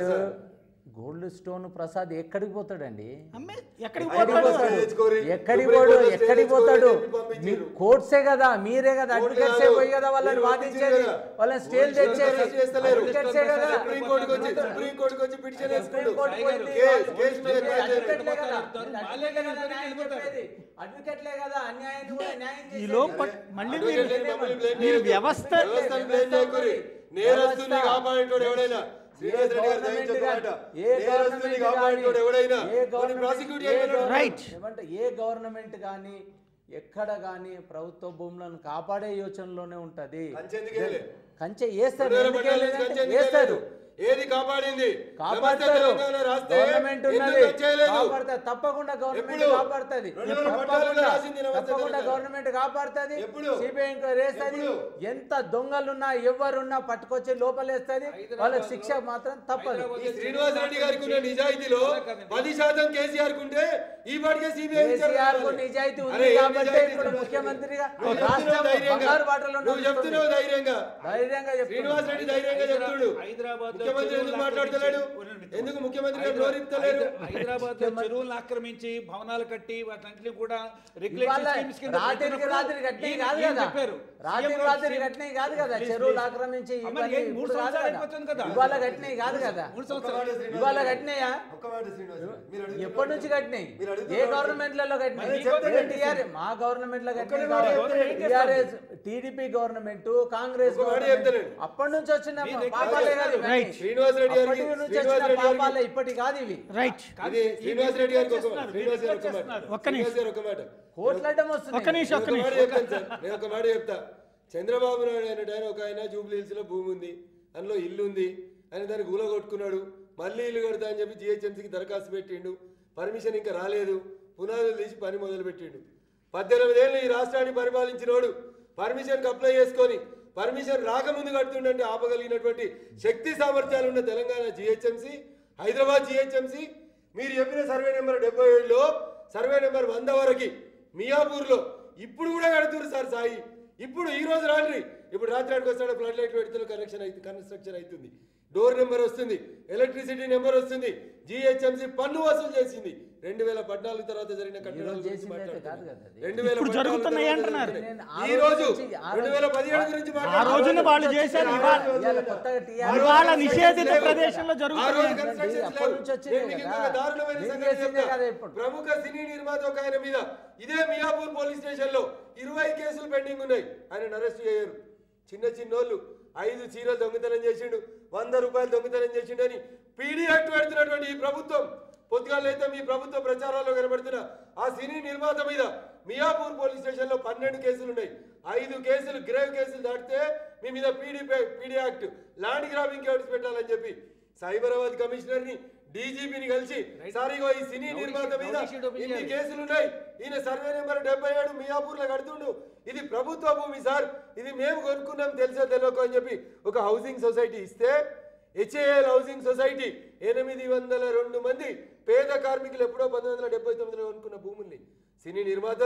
గోల్డ్ స్టోన్ ప్రసాద్ ఎక్కడికి పోతాడండి అమ్మే ఎక్కడికి ఎక్కడికి పోతాడు పోతాడు తెచ్చుకోరి. ఎక్కడికి ఇప్పుడు పోడు కోర్టులో స్టే ఎక్కడికి తెచ్చుకోరి పోతాడు చెప్పి పంపించిర్రు. మీ కోర్ట్సే కదా మీరే కదా కోర్టు అడ్వకేట్సే కాదు. పోయి కదా వాళ్ళని మీరు వాదించేది పంపించారు కదా. వాళ్ళని స్టేల్ కోర్టులో తెచ్చేది అరెస్ట్ చేస్తలేరు. అడ్వకేట్సే కదా సుప్రీం కోర్టుకు వచ్చి సుప్రీం కోర్టుకు వచ్చి పిటిషన్ వేసుకుంటూ సుప్రీం కోర్టు పోయింది. కేస్ కేసు మీద మీరు కేసు అడ్వకేట్లే కదా. పోతారు. మీరు వాళ్ళే కదా అడ్వకేట్లే కదా ఇద్దరికి న్యాయం చెప్పేది. అడ్వకేట్లే కదా అన్యాయాన్ని కూడా న్యాయం ఈ చేసేది. లోప మళ్ళీ మీరు అడ్వకేట్లని మమ్మల్ని blame మీరు చేయొద్దు. వ్యవస్థ వ్యవస్థను blame చేయకూరి. నేరస్తుని కాపాడేటోడు ఎవడైనా శ్రీనివాస్ రెడ్డి గారు దయించి ఒక మాట. ఏ నేరస్తుని గవర్నమెంట్ కాపాడేటోడు కానీ, ఎవడైనా ఏ కొన్ని గవర్నమెంట్- ప్రాసిక్యూట్ ఏ చేయగలడు గవర్నమెంట్- Right. ఏమంటే ఏ గవర్నమెంట్ కానీ ఎక్కడ కానీ ప్రభుత్వ భూములను కాపాడే యోచనలోనే ఉంటది కంచెందుకు వేయలే? కంచె వేస్తారు రెండు వేల ఎందుకు పద్నాలుగు వేయలేదంటే నుంచి కంచె వేస్తారు ఎందుకు ఏది కాపాడింది నమస్తే కాపాడతారు తెలంగాణ రాస్తే గవర్నమెంట్ ఎందుకు ఉన్నది వచ్చేయలేదు? కాపాడతారు తప్పకుండా గవర్నమెంట్ ఎప్పుడు? కాపాడుతుంది రెండు వేల పద్నాలుగులో తప్పకుండా రాసింది నమస్తే తప్పకుండా తెలంగాణ. గవర్నమెంట్ కాపాడుతుంది ఎప్పుడు? సిబిఐ ఎంక్వైరీ వేస్తుంది ఎప్పుడు? ఎంత దొంగలున్నా ఎవరున్నా పట్టుకొచ్చి లోపలేస్తుంది వాళ్ళకి శిక్ష మాత్రం తప్పదు ఈ శ్రీనివాస్ రెడ్డి గారికి ఉన్న నిజాయితీలో పది శాతం కేసీఆర్ కుంటే ఈ పాటికే సిబిఐ కేసీఆర్ కు నిజాయితీ ఉంది కాబట్టి ఇప్పుడు ముఖ్యమంత్రిగా రాష్ట్రం బంగారు బాటలో నువ్వు చెప్తున్నావు ధైర్యంగా ధైర్యంగా చెప్తున్నా. శ్రీనివాస్ రెడ్డి ధైర్యంగా చెప్తుడు హైదరాబాద్ లో ముఖ్యమంత్రి ఎందుకు చెరువులు మాట్లాడతలేడు ఆక్రమించి- ఎందుకు ముఖ్యమంత్రి గారు నోరిపుతలేరు హైదరాబాద్ లో చెరువులను ఆక్రమించి భవనాలు కట్టి వాటిని కూడా ఇవాళ రాత్రికి రాత్రి కట్టినవి కాదు కదా రాత్రి రాత్రి కట్టినవి కాదు కదా చెరువులు ఆక్రమించి అమ్మ, ఇవన్నీ ఏం మూడు ఇప్పుడు కాదు సంవత్సరాలు కదా. అయిపోతుంది కదా. ఇవాళ కట్టినవి కాదు కదా మూడు సంవత్సరాలు ఇవాళ కట్టినాయా ఒక్క మాట శ్రీనివాస్ రెడ్డి. మీరు అడుగుతున్నారు. ఎప్పటి నుంచి కట్టినాయి మీరు ఏ అడుగుతున్నారు. గవర్నమెంట్లలో కట్టినాయి మరి చెప్తే ఏ TRS మా గవర్నమెంట్ లో కట్టినాయి మాట చెప్తే ఏం టీఆర్ఎస్ టీడీపీ గవర్నమెంట్ కాంగ్రెస్ ఒక మాట గవర్నమెంట్ చెప్తానండి. అప్పటి నుంచి వచ్చిన మీ దగ్గర పాపాలే కాదు ఇవన్నీ. Right. శ్రీనివాస్ రెడ్డి గారికి అప్పటి నుంచి శ్రీనివాస్ వచ్చిన రెడ్డి గారికి పాపాలే ఇప్పటి కాదు ఇవి రైట్ ఇది శ్రీనివాస్ రెడ్డి గారికి ఒక మాట శ్రీనివాస్ గారు ఒక మాట చేస్తున్నారు. ఒక్క నిమిషం. శ్రీనివాస్ గారు ఒక మాట కోట్లడ్డం ఒక్క వస్తుంది నిమిషం ఒక్క నేను ఒక మాట నిమిషం చెప్తాను సార్ నేను ఒక మాట చెప్తా చంద్రబాబు నాయుడు అనే ఆయన ఒక ఆయన జూబ్లీ హిల్స్ లో భూమి ఉంది అందులో ఇల్లు ఉంది ఆయన దాన్ని గూల కొట్టుకున్నాడు మళ్ళీ ఇల్లు కడతా అని చెప్పి జిహెచ్ఎంసీకి దరఖాస్తు పెట్టిండు పర్మిషన్ ఇంకా రాలేదు పునాదులు తీసి పని మొదలు పెట్టిండు పద్దెనిమిది ఏళ్ళు ఈ రాష్ట్రాన్ని పరిపాలించినోడు పర్మిషన్కి అప్లై చేసుకొని పర్మిషన్ రాకముందు కడుతుండంటే ఆపగలిగినటువంటి శక్తి సామర్థ్యాలు ఉన్న తెలంగాణ జిహెచ్ఎంసీ హైదరాబాద్ జిహెచ్ఎంసీ మీరు చెప్పిన సర్వే నెంబర్ డెబ్బై ఏడులో సర్వే నెంబర్ వంద వరకు మియాపూర్లో ఇప్పుడు కూడా కడుతున్నారు సార్ సాయి ఇప్పుడు ఈ రోజు రాండి ఇప్పుడు రాత్రికి వస్తాడు ఫ్లడ్ లైట్ పెడుతున్న కనెక్షన్ అయితే కన్స్ట్రక్షన్ అవుతుంది డోర్ నెంబర్ వస్తుంది ఎలక్ట్రిసిటీ నెంబర్ వస్తుంది జిహెచ్ఎంసీ పన్ను వసూలు చేసింది రెండు వేల పద్నాలుగు తర్వాత జరిగిన కట్టడాల ఈరోజు గురించి చేసింది అయితే కాదు మాట్లాడుతున్నాం. కదా అది. రెండు వేల ఇప్పుడు పద్నాలుగు జరుగుతున్నాయి తర్వాత అంటున్నారు. జరిగిన- నేను ఆ ఈ రోజు రోజు నుంచి- ఆ రెండు రోజు- వేల పదిహేడు గురించి ఆ మాట్లాడుతున్నాం. రోజున వాళ్ళు చేశారు ఇవాళ ఇవాళ కొత్తగా ఆ టీఆర్ఎస్ రోజు ఇవాళ constructions నిషేధిత లేవు. ప్రదేశంలో ఆ జరుగుతున్నాయి రోజు అంటున్నారు. constructions అప్పటి లేవు. నుంచి వచ్చిందే నేను మీకు కదా. ఇంకొక దారుణమైన నేను సంగతి చేసిందే చెప్తా. కదా ఇప్పుడు. ప్రముఖ సినీ నిర్మాత ఒక ఆయన మీద ఇదే మియాపూర్ పోలీస్ స్టేషన్ లో ఇరవై కేసులు పెండింగ్ ఉన్నాయి ఆయన అరెస్ట్ చేయరు చిన్న చిన్నోళ్ళు ఐదు చీరలు దొంగతనం చేసిండు వంద రూపాయలు దొంగతనం చేసిండు అని పీడీ యాక్ట్ పెడుతున్నటువంటి ఈ ప్రభుత్వం పొద్దుగాలైతే మీ ప్రభుత్వ ప్రచారాల్లో కనబడుతున్న ఆ సినీ నిర్మాత మీద మియాపూర్ పోలీస్ స్టేషన్ లో పన్నెండు కేసులు ఉన్నాయి ఐదు కేసులు గ్రేవ్ కేసులు దాటితే మీ మీద PD PD act land grabbing case పెట్టాలని చెప్పి సైబరాబాద్ కమిషనర్ ని డీజీపీని కలిసి సార్ ఇగో ఈ సినీ నిర్మాత మీద రౌడీ షీట్ ఓపెన్ ఇన్ని చేయాలి. కేసులు ఉన్నాయి ఈయన సర్వే నెంబర్ డెబ్బై ఏడు మియాపూర్ లో కడుతుండు ఇది ప్రభుత్వ భూమి సార్ ఇది మేము కొనుక్కున్నాం తెలుసో తెలియక అని చెప్పి ఒక హౌసింగ్ సొసైటీ ఇస్తే హెచ్ఏఎల్ హౌసింగ్ సొసైటీ ఎనిమిది వందల రెండు మంది పేద కార్మికులు ఎప్పుడో పంతొమ్మిది వందల డెబ్బై తొమ్మిదిలో కొనుక్కున్న భూముల్ని సినీ నిర్మాతలు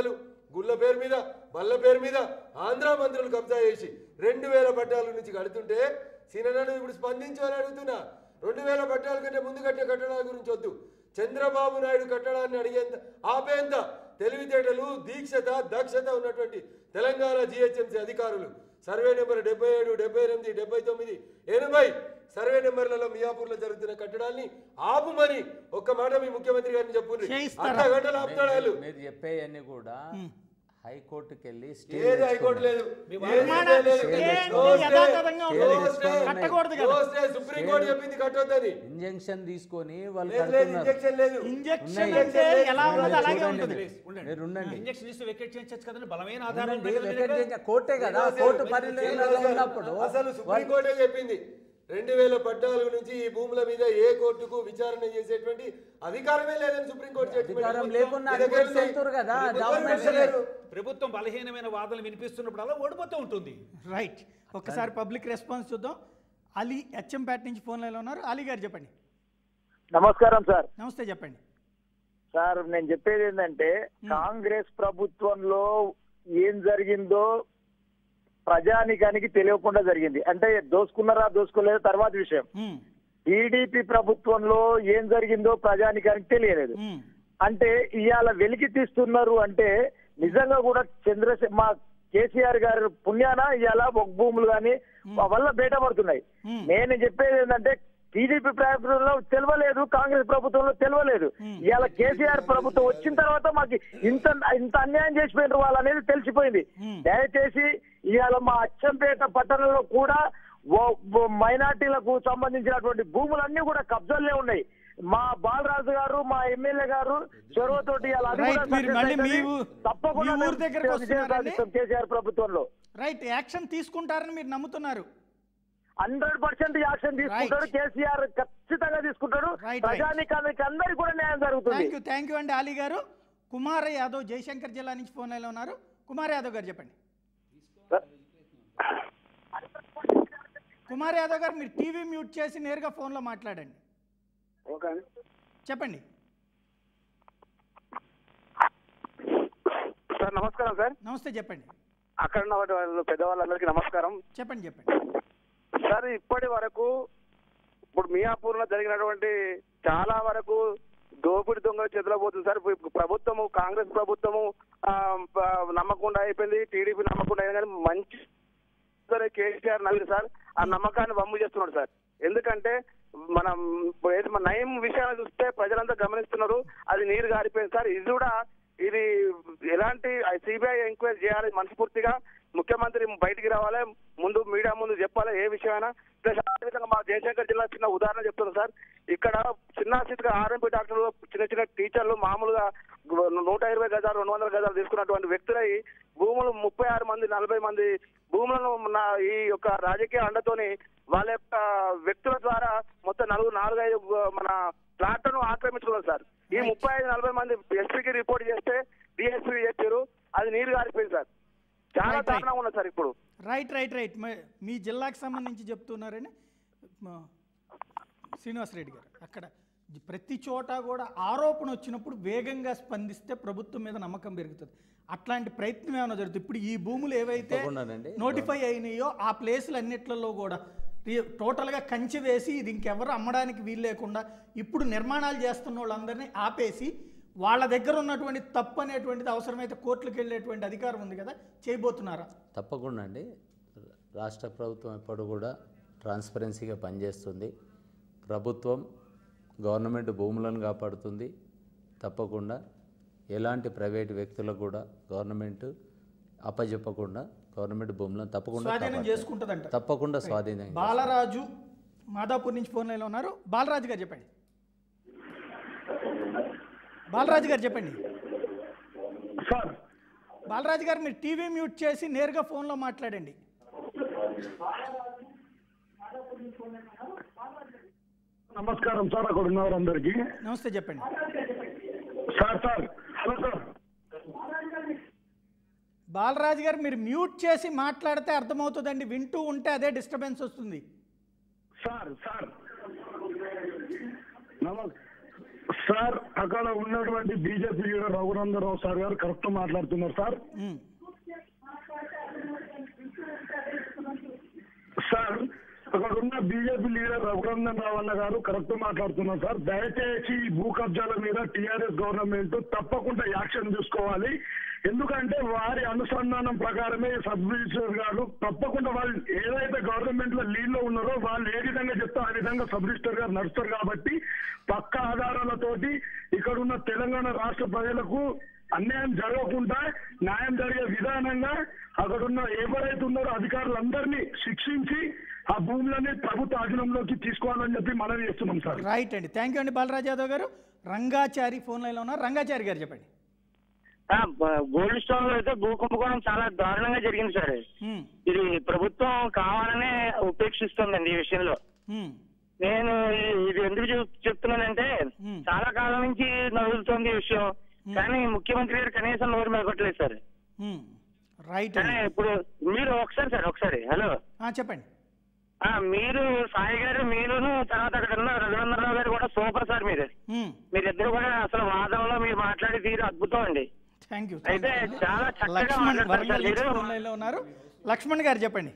గుళ్ళ పేరు మీద బల్ల పేరు మీద ఆంధ్ర మంత్రులు కబ్జా చేసి రెండు వేల పట్టాల నుంచి కడుతుంటే సీనన్నాడు ఇప్పుడు స్పందించమని అడుగుతున్నా రెండు వేల పట్టాల కంటే ముందు కట్టే కట్టడాల గురించి వద్దు చంద్రబాబు నాయుడు కట్టడాన్ని అడిగేంత ఆపేంత తెలివితేటలు దీక్షత దక్షత ఉన్నటువంటి తెలంగాణ జిహెచ్ఎంసీ అధికారులు సర్వే నెంబర్ డెబ్బై ఏడు డెబ్బై ఎనిమిది డెబ్బై తొమ్మిది ఎనభై సర్వే నెంబర్లలో మియాపూర్లో జరుగుతున్న కట్టడాల్ని ఆపుమని ఒక్క మాట మీ ముఖ్యమంత్రి గారిని చెప్పుండ్రి చేయిస్తారా? అర్ధ గంటలు ఆపుతాడు వాళ్ళు మీరు చెప్పేవన్నీ కూడా హైకోర్టుకి వెళ్ళి స్టే ఏది హైకోర్టు లేదు ఏది నిర్మాణ- లేదు. ఏ- No ఏ stay. యథాతథంగా No ఉండదు. stay. కట్టకూడదు కదా. No stay. సుప్రీంకోర్టు చెప్పింది కట్టొద్దని ఇంజెక్షన్ తీసుకొని వాళ్ళు లేదు లేదు కడుతున్నారు ఇంజక్షన్ లేదు ఇంజెక్షన్ ఉన్నాయి. అంటే ఎలా చూడండి, ఉన్నది అలాగే చూడండి. ఉంటుంది మీరు ఉండండి ఇంజక్షన్ ఇస్తే వెకెట్ చేయొచ్చు కదండి బలమైన ఆధారం ఉండండి, ఉంటుంది వెకెట్ కదా. చేయండి. కోర్టే కదా కోర్టు పరిణామంలో ఉన్నప్పుడు అసలు సుప్రీంకోర్టే చెప్పింది రెండు వేల పద్నాలుగు నుంచి ఈ భూముల మీద ఏ కోర్టుకు విచారణ చేసేటువంటి అధికారమే లేదని సుప్రీంకోర్టు judgment అధికారం ఇచ్చింది. లేకుండా మీ దగ్గర అధికారులు ఉంది. చేస్తున్నారు కదా, మీరు government పెట్టలేరు. ప్రభుత్వం బలహీనమైన వాదనలు వినిపిస్తున్నప్పుడు అలా ఓడిపోతూ ఉంటుంది రైట్ ఒక్కసారి పబ్లిక్ రెస్పాన్స్ చూద్దాం అలీ హెచ్ఎంపేట నుంచి ఫోన్ లైన్లో ఉన్నారు అలీ గారు చెప్పండి నమస్కారం సార్ నమస్తే చెప్పండి సార్ నేను చెప్పేది ఏంటంటే కాంగ్రెస్ ప్రభుత్వంలో ఏం జరిగిందో ప్రజానికానికి తెలియకుండా జరిగింది అంటే దోసుకున్నారా దోసుకోలేదో తర్వాత విషయం ఉమ్, టీడీపీ ప్రభుత్వంలో ఏం జరిగిందో ప్రజానికానికి తెలియలేదు ఉమ్, అంటే ఇవాళ వెలికి తీస్తున్నారు అంటే నిజంగా కూడా చంద్రశే మా కేసీఆర్ గారి పుణ్యాన ఇవాళ ఒక భూములు కానీ వల్ల బయటపడుతున్నాయి Hmm. నేను చెప్పేది ఏంటంటే టీడీపీ ప్రభుత్వంలో తెలియలేదు కాంగ్రెస్ ప్రభుత్వంలో తెలియలేదు ఇవాళ కేసీఆర్ ప్రభుత్వం వచ్చిన తర్వాత మాకు ఇంత ఇంత అన్యాయం చేసిపోయినారు వాళ్ళు అనేది తెలిసిపోయింది Hmm. దయచేసి ఇవాళ మా అచ్చంపేట పట్టణంలో కూడా ఓ- ఓ మైనార్టీలకు సంబంధించినటువంటి భూములన్నీ కూడా కబ్జాలే ఉన్నాయి మా బాలరాజు గారు మా ఎమ్మెల్యే గారు చొరవతోటి ఇవాళ అది కూడా Right, మీరు success మళ్ళీ మీ అవుతుంది. ఊ- తప్పకుండా మీ ఊరు మేము దగ్గరకు విజయం వస్తున్నారండి? సాధిస్తాం కేసీఆర్ ప్రభుత్వంలో రైట్ యాక్షన్ తీసుకుంటారని మీరు నమ్ముతున్నారు హండ్రెడ్ పర్సెంట్ యాక్షన్ తీసుకుంటాడు Right. కేసీఆర్ ఖచ్చితంగా తీసుకుంటాడు Right, right. ప్రజానికానికి అందరికి కూడా న్యాయం జరుగుతుంది థ్యాంక్ యూ థ్యాంక్ యూ అండి అలీ గారు కుమార్ యాదవ్ జయశంకర్ జిల్లా నుంచి ఫోన్ లైన్లో ఉన్నారు కుమార్ యాదవ్ గారు చెప్పండి కుమార్ యాదవ్ గారు మీరు టీవీ మ్యూట్ చేసి నేరుగా ఫోన్లో మాట్లాడండి ఓకే చెప్పండి సార్ నమస్కారం సార్ నమస్తే చెప్పండి అక్కడ ఉన్న వాళ్ళు పెద్దవాళ్ళందరికీ నమస్కారం చెప్పండి చెప్పండి సార్ ఇప్పటి వరకు ఇప్పుడు మియాపూర్ లో జరిగినటువంటి చాలా వరకు దోపిడి దొంగల చేతిలో పోతుంది సార్ ఇప్పుడు ప్రభుత్వము కాంగ్రెస్ ప్రభుత్వము ఆ, ప- నమ్మకుండా అయిపోయింది టీడీపీ నమ్మకుండా అయింది కానీ మంచి సరే కేసీఆర్ నవ్వింది సార్ ఆ నమ్మకాన్ని వమ్ము చేస్తున్నాడు సార్ ఎందుకంటే మనం ఇప్పుడు ఏది మన నయం విషయాన్ని చూస్తే ప్రజలంతా గమనిస్తున్నారు అది నీరు గారిపోయింది సార్ ఇది కూడా ఇది ఎలాంటి సిబిఐ ఎంక్వైరీ చేయాలి మనస్ఫూర్తిగా ముఖ్యమంత్రి బయటికి రావాలి ముందు మీడియా ముందు చెప్పాలి ఏ విషయమైనా ప్లస్ అదేవిధంగా మా జయశంకర్ జిల్లా చిన్న ఉదాహరణ చెప్తున్నాను సార్ ఇక్కడ చిన్న స్థితిగా ఆర్ఎంపీ డాక్టర్లు చిన్న చిన్న టీచర్లు మామూలుగా గు- నూట ఇరవై గజాలు రెండు వందల గజాలు తీసుకున్నటువంటి వ్యక్తులై భూములు ముప్పై ఆరు మంది నలభై మంది భూములను నా ఈ యొక్క రాజకీయ అండతోని వాళ్ళ యొక్క వ్యక్తుల ద్వారా మొత్తం నలుగురు నాలుగైదు గు- మన ప్లాట్లను ఆక్రమించుకున్నారు సార్ ఈ ముప్పై ఐదు నలభై మంది ఎస్పీకి రిపోర్ట్ చేస్తే డిఎస్పీ చేశారు అది నీరు గారిపోయింది సార్ చాలా Right, right. దారుణంగా ఉన్నది సార్ ఇప్పుడు రైట్ రైట్ రైట్ మ- మీ జిల్లాకు సంబంధించి చెప్తున్నారని మ- శ్రీనివాసరెడ్డి గారు అక్కడ జ- ప్రతి చోట కూడా ఆరోపణ వచ్చినప్పుడు వేగంగా స్పందిస్తే ప్రభుత్వం మీద నమ్మకం పెరుగుతుంది అట్లాంటి ప్రయత్నం ఏమైనా జరుగుతుంది ఇప్పుడు ఈ భూములు ఏవైతే తప్పకుండానండి. నోటిఫై అయినాయో ఆ ప్లేసులు అన్నిట్లలో కూడా రి- టోటల్గా కంచి వేసి ఇది ఇంకెవరు అమ్మడానికి వీలు లేకుండా ఇప్పుడు నిర్మాణాలు చేస్తున్న వాళ్ళందరినీ ఆపేసి వాళ్ళ దగ్గర ఉన్నటువంటి తప్పు అనేటువంటిది అవసరమైతే కోర్టులకు వెళ్ళేటువంటి అధికారం ఉంది కదా చేయబోతున్నారా తప్పకుండా అండి రాష్ట్ర ప్రభుత్వం ఎప్పుడు కూడా ట్రాన్స్పరెన్సీగా పనిచేస్తుంది ప్రభుత్వం గవర్నమెంట్ భూములను కాపాడుతుంది తప్పకుండా ఎలాంటి ప్రైవేట్ వ్యక్తులకు కూడా గవర్నమెంట్ అప్పజెప్పకుండా గవర్నమెంట్ భూములను తప్పకుండా స్వాధీనం కాపాడుతుంది. చేసుకుంటుందంట తప్పకుండా స్వాధీనం చేస్తుంది. బాలరాజు మాదాపూర్ నుంచి ఫోన్ లైన్లో ఉన్నారు బాలరాజు గారు చెప్పండి బాలరాజు గారు చెప్పండి సార్ బాలరాజు గారు మీరు టీవీ మ్యూట్ చేసి నేరుగా ఫోన్లో మాట్లాడండి నమస్కారం సార్ అక్కడ ఉన్న వారందరికీ నమస్తే చెప్పండి sir sir hello sir Balaraju గారు మీరు మ్యూట్ చేసి మాట్లాడితే అర్థమవుతుందండి వింటూ ఉంటే అదే డిస్టర్బెన్స్ వస్తుంది సార్ సార్ నమ సార్ అక్కడ ఉన్నటువంటి బీజేపీ లీడర్ రఘునందరావు సార్ గారు కరెక్ట్ మాట్లాడుతున్నారు సార్ ఉమ్, సార్ అక్కడ ఉన్న బీజేపీ లీడర్ రఘునందన్ రావు అన్న గారు కరెక్ట్ మాట్లాడుతున్నారు సార్ దయచేసి ఈ భూ కబ్జాల మీద టీఆర్ఎస్ గవర్నమెంట్ తప్పకుండా యాక్షన్ తీసుకోవాలి ఎందుకంటే వారి అనుసంధానం ప్రకారమే సబ్ రిజిస్టర్ గారు తప్పకుండా వాళ్ళు ఏదైతే గవర్నమెంట్ లో లీడ్ లో ఉన్నారో వాళ్ళు ఏ విధంగా చెప్తే ఆ విధంగా సబ్ రిజిస్టర్ గారు నడుస్తారు కాబట్టి పక్క ఆధారాలతోటి ఇక్కడ ఉన్న తెలంగాణ రాష్ట్ర ప్రజలకు అన్యాయం జరగకుండా న్యాయం జరిగే విధానంగా అక్కడ ఉన్న ఎవరైతే ఉన్నారో అధికారులందరినీ శిక్షించి ఆ భూములని ప్రభుత్వ ఆధీనంలోకి తీసుకోవాలని చెప్పి మనవి చేస్తున్నాం సార్ రైట్ అండి థ్యాంక్ యూ అండి బాలరాజ్ యాదవ్ గారు రంగాచారి ఫోన్ లైన్లో ఉన్నారు రంగాచారి గారు చెప్పండి ఆ, బ- గోల్డ్ స్టోన్ లో అయితే భూ కుంభకోణం చాలా దారుణంగా జరిగింది సార్ ఉమ్, ఇది ప్రభుత్వం కావాలనే ఉపేక్షిస్తుందండి ఈ విషయంలో ఉమ్, నేను ఈ- ఇది ఎందుకు చెప్- చెప్తున్నానంటే Hmm. చాలా కాలం నుంచి నవ్వులుతోంది ఈ విషయం కానీ ముఖ్యమంత్రి గారు కనీసం నోరు మెదగొట్టలేదు సార్ ఉమ్. రైట్ కానీ అండి ఇప్పుడు మీరు ఒకసారి సార్ ఒకసారి హలో ఆ, చెప్పండి ఆ, మీరు సాయి గారు మీరును తర్వాత అక్కడ ఉన్న రఘునందనరావు గారు కూడా సూపర్ సార్ మీరు ఉమ్, మీరిద్దరు కూడా అసలు వాదంలో మీరు మాట్లాడే తీరు అద్భుతం అండి థ్యాంక్ యూ అయితే చాలా చక్కగా లక్ష్మణ్ మాట్లాడతారు వరంగల్ సార్ నుంచి మీరు. ఫోన్ లైన్లో ఉన్నారు లక్ష్మణ్ గారు చెప్పండి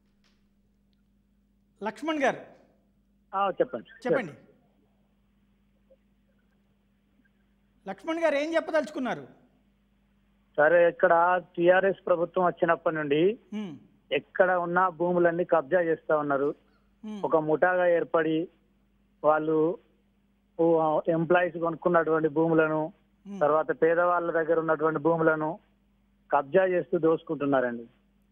లక్ష్మణ్ గారు చెప్పండి చెప్పండి లక్ష్మణ్ గారు ఏం చెప్పదలుచుకున్నారు సరే ఇక్కడ టిఆర్ఎస్ ప్రభుత్వం వచ్చినప్పటి నుండి ఉమ్, ఎక్కడ ఉన్న భూములన్నీ కబ్జా చేస్తా ఉన్నారు ఉమ్, ఒక ముఠాగా ఏర్పడి వాళ్ళు ఎంప్లాయీస్ కొనుక్కున్నటువంటి భూములను తర్వాత పేదవాళ్ళ దగ్గర ఉన్నటువంటి భూములను కబ్జా చేస్తూ దోసుకుంటున్నారండి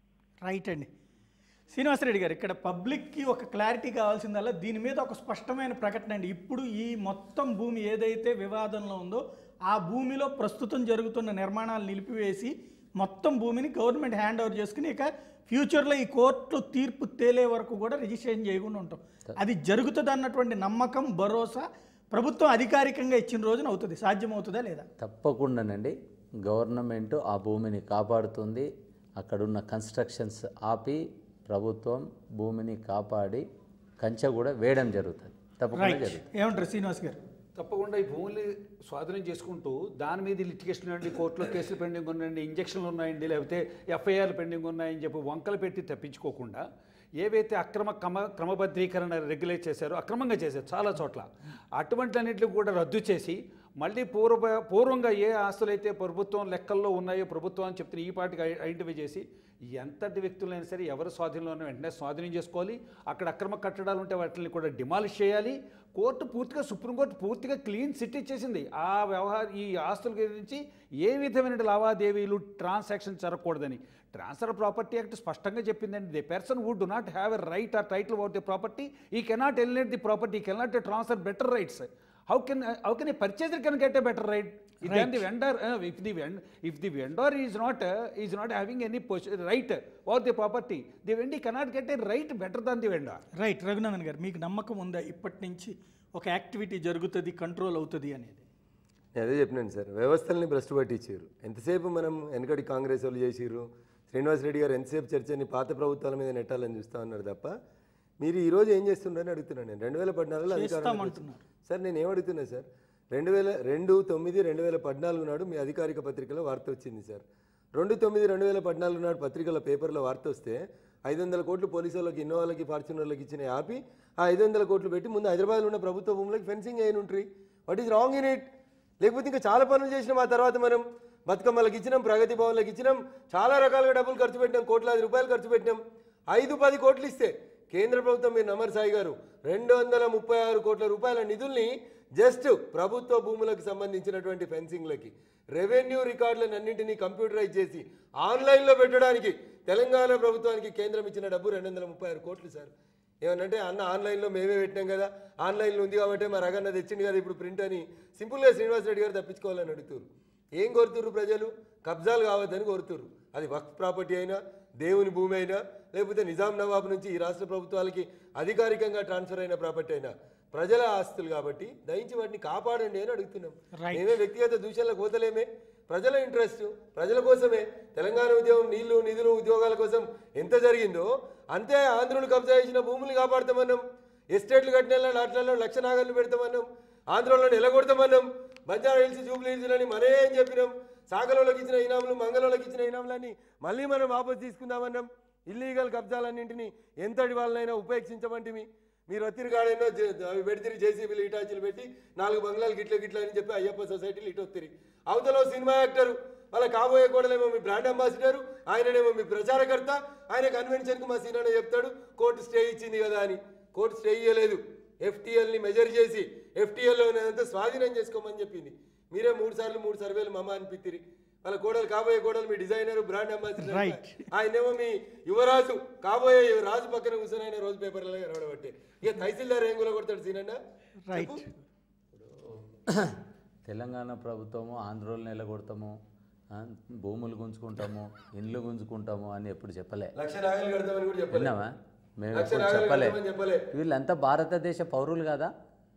రైట్ అండి శ్రీనివాసరెడ్డి గారు ఇక్కడ పబ్లిక్కి ఒక క్లారిటీ కావాల్సిందల్లా దీని మీద ఒక స్పష్టమైన ప్రకటన అండి ఇప్పుడు ఈ మొత్తం భూమి ఏదైతే వివాదంలో ఉందో ఆ భూమిలో ప్రస్తుతం జరుగుతున్న నిర్మాణాలు నిలిపివేసి మొత్తం భూమిని గవర్నమెంట్ హ్యాండ్ ఓవర్ చేసుకుని ఇక ఫ్యూచర్లో ఈ కోర్టు తీర్పు తేలే వరకు కూడా రిజిస్ట్రేషన్ చేయకుండా ఉంటాం అది జరుగుతుంది అన్నటువంటి నమ్మకం భరోసా ప్రభుత్వం అధికారికంగా ఇచ్చిన రోజున అవుతుంది సాధ్యమవుతుందా లేదా తప్పకుండానండి గవర్నమెంట్ ఆ భూమిని కాపాడుతుంది అక్కడున్న కన్స్ట్రక్షన్స్ ఆపి ప్రభుత్వం భూమిని కాపాడి కంచె కూడా వేయడం జరుగుతుంది తప్పకుండా రైట్ జరుగుతుంది ఏమంటారు శ్రీనివాస్ గారు తప్పకుండా ఈ భూముల్ని స్వాధీనం చేసుకుంటూ దాని మీద లిటిగేషన్ ఉండండి కోర్టులో కేసులు పెండింగ్ ఉన్నాయండి ఇంజక్షన్లు ఉన్నాయండి లేకపోతే ఎఫ్ఐఆర్లు పెండింగ్ ఉన్నాయని చెప్పి వంకలు పెట్టి తప్పించుకోకుండా ఏవైతే అక్రమ క్రమ క్రమబద్ధీకరణ రెగ్యులేట్ చేశారో అక్రమంగా చేశారు చాలా చోట్ల అటువంటిన్నింటిని కూడా రద్దు చేసి మళ్ళీ పూర్వ పూర్వంగా ఏ ఆస్తులు అయితే ప్రభుత్వం లెక్కల్లో ఉన్నాయో ప్రభుత్వం అని చెప్తున్న ఈ పాటికి ఐ- ఐడెంటిఫై చేసి ఎంతటి వ్యక్తులైనా సరే ఎవరు స్వాధీనంలో ఉన్న వెంటనే స్వాధీనం చేసుకోవాలి అక్కడ అక్రమ కట్టడాలు ఉంటే వాటిని కూడా డిమాలిష్ చేయాలి కోర్టు పూర్తిగా సుప్రీంకోర్టు పూర్తిగా క్లీన్ సిట్ ఇచ్చేసింది ఆ వ్యవహార ఈ ఆస్తుల గురించి ఏ విధమైన లావాదేవీలు ట్రాన్సాక్షన్ జరగకూడదని ట్రాన్స్ఫర్ ప్రాపర్టీ యాక్ట్ స్పష్టంగా చెప్పిందండి the person would do not have a right or title about the property he cannot alienate the property cannot transfer better rights how can how can a purchaser can get a better right then the vendor uh, if the vend- if the vendor is not uh, is not having any pos- right over the property the vendor cannot get a right better than the vendor right Raghunandan గారు మీకు నమ్మకం ఉందా ఇప్పటి నుంచి ఒక activity జరుగుతుంది control అవుతుంది అనేది నేను అదే చెప్పినాను సార్ వ్యవస్థల్ని భ్రష్టు పట్టించారు ఎంతసేపు మనం వెనకటి కాంగ్రెస్ వాళ్ళు చేసిర్రు శ్రీనివాస్ రెడ్డి గారు ఎంతసేపు చర్చని పాత ప్రభుత్వాల మీద నెట్టాలని చూస్తా ఉన్నారు తప్ప మీరు ఈ రోజు ఏం చేస్తుండ్రని అడుగుతున్నాను నేను రెండు వేల పద్నాలుగులో అధికారంలోకి వచ్చి- చేస్తామంటున్నారు. సార్ నేను ఏమడుగుతున్నా సార్ రెండు వేల రెండు తొమ్మిది రెండు వేల పద్నాలుగు నాడు మీ అధికారిక పత్రికలో వార్త వచ్చింది సార్ రెండు తొమ్మిది రెండు వేల పద్నాలుగు నాడు పత్రికల పేపర్లో వార్త వస్తే ఐదు వందల కోట్లు పోలీసు వాళ్ళకి ఇన్నోవాలకి ఫార్చునర్లకి ఇచ్చిన ఆపి ఆ ఐదు వందల కోట్లు పెట్టి ముందు హైదరాబాద్లో ఉన్న ప్రభుత్వ భూములకి ఫెన్సింగ్ అయిన ఉంటాయి what is wrong in it లేకపోతే ఇంకా చాలా పనులు చేసినాం ఆ తర్వాత మనం బతుకమ్మలకు ఇచ్చినాం ప్రగతి భవన్లకు ఇచ్చినాం చాలా రకాలుగా డబ్బులు ఖర్చు పెట్టినాం కోట్లాది రూపాయలు ఖర్చు పెట్టినాం ఐదు పది కోట్లు ఇస్తే కేంద్ర ప్రభుత్వం మీరు నమర్ సాయి గారు రెండు వందల ముప్పై ఆరు కోట్ల రూపాయల నిధుల్ని జస్ట్ ప్రభుత్వ భూములకు సంబంధించినటువంటి ఫెన్సింగ్లకి రెవెన్యూ రికార్డులను అన్నింటినీ కంప్యూటరైజ్ చేసి ఆన్లైన్లో పెట్టడానికి తెలంగాణ ప్రభుత్వానికి కేంద్రం ఇచ్చిన డబ్బు రెండు వందల ముప్పై ఆరు కోట్లు సార్ ఏమనంటే అన్న ఆన్లైన్లో మేమే పెట్టినాం కదా ఆన్లైన్లో ఉంది కాబట్టి మా రగన్న తెచ్చింది కదా ఇప్పుడు ప్రింట్ అని సింపుల్గా శ్రీనివాస్ రెడ్డి గారు తప్పించుకోవాలని అడుగుతారు ఏం కోరుతుర్రు ప్రజలు కబ్జాలు కావద్దని కోరుతుర్రు అది వక్ఫ్ ప్రాపర్టీ అయినా దేవుని భూమి అయినా లేకపోతే నిజాం నవాబ్ నుంచి ఈ రాష్ట్ర ప్రభుత్వాలకి అధికారికంగా ట్రాన్స్ఫర్ అయిన ప్రాపర్టీ అయినా ప్రజల ఆస్తులు కాబట్టి దయించి వాటిని కాపాడండి అని అడుగుతున్నాం మేమే వ్యక్తిగత దూషణలకు పోతలేమే ప్రజల ఇంట్రెస్ట్ ప్రజల కోసమే తెలంగాణ ఉద్యమం నీళ్లు నిధులు ఉద్యోగాల కోసం ఎంత జరిగిందో అంతే ఆంధ్రులు కబ్జా చేసిన భూములు కాపాడుతామన్నాం ఎస్టేట్లు కట్టిన లాట్లలో లక్ష నాగర్లు పెడతామన్నాం ఆంధ్రలో ఎలగొడతామన్నాం బంజారా హిల్స్ జూబ్లీ హిల్స్ అని మనే ఏం చెప్పినాం సాగలోళ్ళకి ఇచ్చిన ఇనాములు మంగళోళ్ళకి ఇచ్చిన ఇనాములన్నీ మళ్ళీ మనం వాపసు తీసుకుందామన్నాం ఇల్లీగల్ కబ్జాలన్నింటినీ ఎంతటి వాళ్ళనైనా ఉపేక్షించమంటిమి మీరు ఒత్తిడి కాడైనా అవి పెడితే జేసీబీలు ఇటాచీలు పెట్టి నాలుగు బంగ్లాలు గిట్ల గిట్ల అని చెప్పి అయ్యప్ప సొసైటీలు ఇటు ఒత్తిరి అవతల ఓ సినిమా యాక్టర్ వాళ్ళ కాబోయే కోడలేమో మీ బ్రాండ్ అంబాసిడర్ ఆయననేమో మీ ప్రచారకర్త ఆయన కన్వెన్షన్కి మా సీనానే చెప్తాడు కోర్టు స్టే ఇచ్చింది కదా అని కోర్టు స్టే ఇవ్వలేదు ఎఫ్టీఎల్ని మెజర్ చేసి ఎఫ్టీఎల్లో ఉన్నదంతా స్వాధీనం చేసుకోమని చెప్పింది మీరే మూడు సార్లు మూడు సర్వేలు మమ అనిపిత్తిరి వాళ్ళ కోడలు కాబోయే కోడలు మీ డిజైనర్ బ్రాండ్ అంబాసిడర్ Right. ఆయనేమో మీ యువరాజు కాబోయే రాజు పక్కన కూర్చొని ఆయన రోజు పేపర్లో కనబడబట్టే ఇక తహసీల్దార్ ఏం కూడా కొడతాడు సీనన్న రైట్ తెలంగాణ ప్రభుత్వము ఆంధ్రోలు నిలగొడతాము ఆ, భూములు గుంజుకుంటాము ఇండ్లు గుంజుకుంటాము అని ఎప్పుడు చెప్పలే లక్ష నాగలు కడతామని కూడా చెప్పలేదు విన్నావా మేము లక్ష ఎప్పుడు నాగలు చెప్పలే కడతామని చెప్పలే వీళ్ళంతా భారతదేశ పౌరులు కదా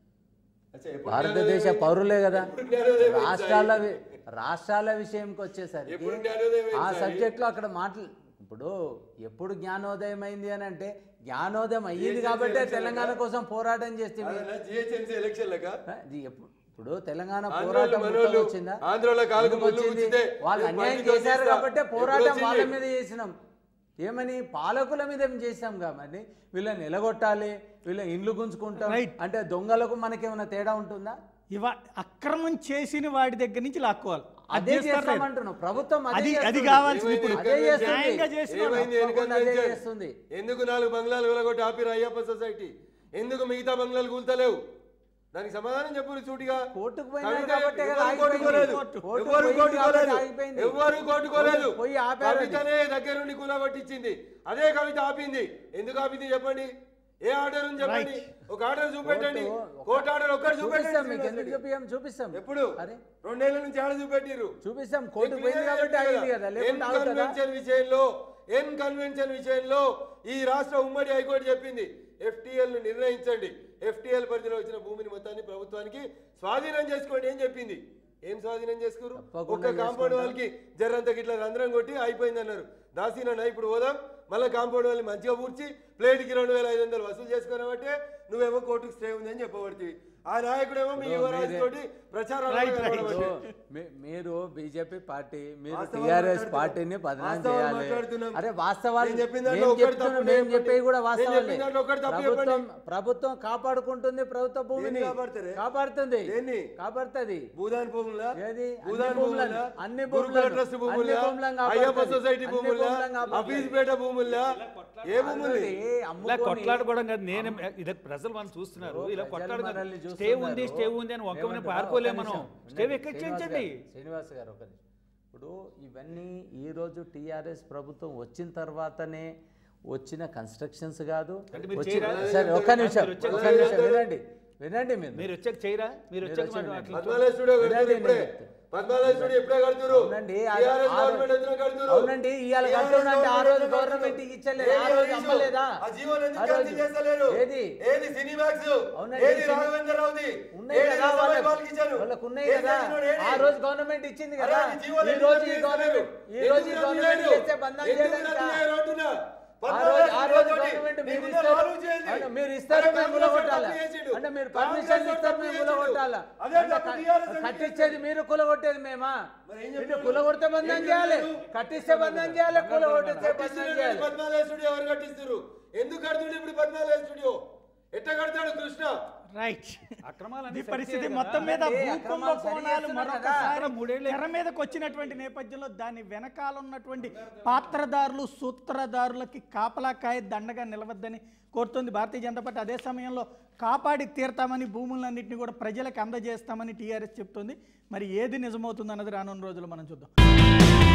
అచ్చా, ఎప్పుడు భారతదేశ జ్ఞానోదయం పౌరులే కదా ఎప్పుడు జ్ఞానోదయం అయింది రాష్ట్రాల సాయి? వి- రాష్ట్రాల విషయంకి వచ్చేసరికి ఎప్పుడు జ్ఞానోదయం అయింది ఆ సాయి? సబ్జెక్ట్లో అక్కడ మాటలు ఇప్పుడు ఎప్పుడు జ్ఞానోదయం అయింది అని అంటే జ్ఞానోదయం అయ్యింది కాబట్టే తెలంగాణ కోసం పోరాటం చేస్తే జిహెచ్ఎంసీ ఎలక్షన్లక ఇది ఎప్పుడు ఇప్పుడు తెలంగాణ ఆంధ్రోళ్ళు, పోరాటం మనోళ్ళు, మొత్తం వచ్చిందా ఆంధ్రోళ్ళ కాలుకు ఎందుకు ముళ్ళు వచ్చింది? గుచ్చితే వాళ్ళు నేను అన్యాయం బండితో చేశారు తీస్తా. కాబట్టి ఎప్పుడు పోరాటం వాళ్ళ వచ్చింది? మీద చేసినాం ఏమని పాలకుల మీద ఏం చేసాం కాబట్టి వీళ్ళని నిలగొట్టాలి వీళ్ళ ఇండ్లు గుంజుకుంటాం Right. అంటే దొంగలకు మనకేమైనా తేడా ఉంటుందా ఇవ అక్రమం చేసిన వాడి దగ్గర నుంచి లాక్కోవాలి అది అదే చేస్తారు లేదు. చేస్తామంటున్నాం ప్రభుత్వం అదే అది అది చేస్తుంది. కావాల్సింది ఇప్పుడు అదే చేస్తుంది. న్యాయంగా చేసిన వాళ్ళు. ఏమైంది తప్పకుండా అదే ఎన్నికలు చేస్తుంది. ఎందుకు నాలుగు బంగ్లాలు కూలగొట్టి ఆపిరు అయ్యప్ప సొసైటీ ఎందుకు మిగతా బంగ్లాలు కూల్తలేవు దానికి సమాధానం చెప్పు సూటిగా కోర్టుకు పోయినా కవిత కాబట్టే కదా ఎవరు ఆగిపోయింది. కొట్టుకోలేదు. కోర్టుకు ఎవరు పోయింది కొట్టుకోలేదు. కాబట్టి ఆగిపోయింది. ఎవరు కొట్టుకోలేదు కోర్టుకు పోయి ఆపారు అది. కవితనే దగ్గరుండి కూలగొట్టించింది అదే కవిత ఆపింది ఎందుకు ఆపింది చెప్పండి ఏ ఆర్డర్ ఉంది చెప్పండి ఒక ఆర్డర్ చూపెట్టండి కోర్టు- కోర్టు ఆర్డర్ ఒక్కటి చూపిస్తాం మీకు ఎందుకు చూపెట్టండి చూపిస్తాం చూపిస్తాం ఎప్పుడు అరే రెండేళ్ల నుంచి ఆడ చూపెట్టిర్రు చూపిస్తాం కోర్టు పోయింది కాబట్టి ఆగింది కదా ఎన్ లేకుంటే ఆగుతుందా కన్వెన్షన్ విషయంలో ఎన్ కన్వెన్షన్ విషయంలో ఈ రాష్ట్ర ఉమ్మడి హైకోర్టు చెప్పింది ఎఫ్టీఎల్ నిర్ణయించండి ఎఫ్టీఎల్ పరిధిలో వచ్చిన భూమిని మొత్తాన్ని ప్రభుత్వానికి స్వాధీనం చేసుకోండి ఏం చెప్పింది ఏం స్వాధీనం చేసుకోరు తప్పకుండా ఒక్క కాంపౌండ్ వాళ్ళకి జర్రంత గిట్ల రంధ్రం కొట్టి అయిపోయింది అన్నారు దాసీనన్న ఇప్పుడు పోదాం మళ్ళీ కాంపౌండ్ వాళ్ళని మంచిగా పూడ్చి ప్లేట్కి రెండు వేల ఐదు వందలు వసూలు చేసుకున్నావంటే నువ్వేమో కోర్టుకు స్టే ఉంది అని చెప్పబడుతుంది ఆ నాయకుడేమో మీ యువరాజు తోటి ప్రచారాలు Right, right. కనబడబట్టే. మీ- మీరు బీజేపీ పార్టీ మీరు వాస్తవాలు టిఆర్ఎస్ మాట్లాడుతున్నాం. పార్టీని బదనాం వాస్తవాలు చేయాలి మాట్లాడుతున్నాం. అరే వాస్తవాలు నేను చెప్పిన దాంట్లో మేము ఒకటి చెప్తున్నాం తప్పు మేము చెప్పండి. చెప్పేవి కూడా నేను వాస్తవాలే చెప్పిన దాంట్లో ఒకటి తప్పు ప్రభుత్వం చెప్పండి. ప్రభుత్వం కాపాడుకుంటుంది ప్రభుత్వ భూమిని కాపాడుతారే? కాపాడుతుంది దేన్ని? కాపాడుతుంది భూదాన్ భూములా ఏది? భూదాన్ అన్ని భూములను, భూములా అన్ని గురుకుల భూములను, ట్రస్ట్ అన్ని భూములా భూములను కాపాడుతుంది. అయ్యప్ప సొసైటీ అన్ని భూములా భూములను కాపాడుతుంది. అఫీస్పేట భూములా ఏ భూములు ఆల్రెడీ ఇలా అమ్ముకొని- కొట్లాడుకోవడం కాదు నేను ఇది ప్రజలు మనం చూస్తున్నారు ఇలా ప్రజలు కొట్లాడడం మనల్ని స్టే చూస్తున్నారు. ఉంది స్టే ఉంది అని ఒక్క ఏమంటారు? పారుకోలేం ఒక్క మనం నిమిషం. స్టే ఉండండి. ఎక్కించండి శ్రీనివాస్ గారు, శ్రీనివాస్ గారు ఒక నిమిషం ఇప్పుడు ఇవన్నీ ఈరోజు టీఆర్ఎస్ ప్రభుత్వం వచ్చిన తర్వాతనే వచ్చిన కన్స్ట్రక్షన్స్ కాదు అంటే మీరు వచ్చిన- చేయరా? సరే ఒక్క నిమిషం మీరు వచ్చాక ఒక్క నిమిషం వినండి వినండి మీరు మీరు వచ్చాక చేయరా మీరు వచ్చాక వచ్చి మనం అట్లా పద్మాలయ స్టూడియో కడుతున్నారు వినండి, ఇప్పుడే నేను చెప్తా. పద్మాలయ స్టూడియో ఇప్పుడే కడుతున్నారు అవునండి ఆ- TRS ఆ గవర్నమెంట్ రోజు- వచ్చినా కడుతున్నారు. అవునండి ఇవాళ TRS కడుతుండంటే ఆ రోజు గవర్నమెంట్ గవర్నమెంట్ కడుతున్నారు. ఇచ్చలేదు ఆ ఏది రోజు హరీష్? అమ్మలేదా ఆ జీవోలు ఎందుకు ఆ రోజు- క్యాన్సిల్ చేస్తలేరు ఏది ఏది సినిమాక్స్ అవునండి, ఏది సినీ- రాఘవేంద్ర రావుది ఉన్నాయి ఏది కదా రసమై వాళ్ళకు వాళ్ళకి ఇచ్చారు వాళ్ళకు ఉన్నాయి ఏది కదా చేసినోడు ఏది? ఆ రోజు గవర్నమెంట్ ఇచ్చింది కదా అరే, ఈ జీవోలు ఈ ఎందుకు రోజు ఈ రద్దు గవర్నమెంట్ చేస్తలేరు? ఈ రోజు ఈ ఎందుకు రద్దు గవర్నమెంట్ చేయరు? చేస్తే బంధం ఎందుకు చేయడానికి రద్దు చేయరు అంటున్నా? ఆ పద్మాలయ రోజు ఆ రోజు స్టూడియో గవర్నమెంట్ తోటి మీరు మీకున్న ఇస్తారు నాలుగు చేయండి. అవును, మీరు ఇస్తారు అరే, మేము కాంగ్రెస్ కూలగొట్టాలా తప్పు చేసిండు. అంటే మీరు కాంగ్రెస్ పర్మిషన్ తప్పు ఇస్తారు మేము చేసిండు. కూలగొట్టాలా అదే అంటే తప్పు క- TRS ఎందుకు కట్టించేది మీరు కూలగొట్టేది మేమా మరి ఏం మీరు చెప్తున్నారు? కూలగొడితే బంధం ఏం చేయాలి చెప్తున్నారు? కట్టిస్తే బంధం చేయాలి కూలగొట్టిస్తే బంధం కట్టిస్తున్నారు చేయాలి పద్మాలయ స్టూడియో ఎవరు కట్టిస్తారు ఎందుకు కడుతుండే ఇప్పుడు పద్మాలయ స్టూడియో ఎట్ట కడతాడు కృష్ణ రైట్ అక్రమాలన్నీ ఈ సరి పరిస్థితి చేయాలి మొత్తం మీద అదే, భూ అక్రమాలు సరి కుంభకోణాలు చేస్తున్నారు మరొకసారి కదా. మూడేళ్ళు తెర మీదకి వచ్చినటువంటి నేపథ్యంలో దాని వెనకాల ఉన్నటువంటి పాత్రదారులు సూత్రధారులకి కాపలాకాయ దండగా నిలవద్దని కోరుతోంది భారతీయ జనతా పార్టీ అదే సమయంలో కాపాడి తీరతామని భూములన్నింటినీ కూడా ప్రజలకు అందజేస్తామని టీఆర్ఎస్ చెప్తోంది మరి ఏది నిజమవుతుంది అన్నది రానున్న రోజుల్లో మనం చూద్దాం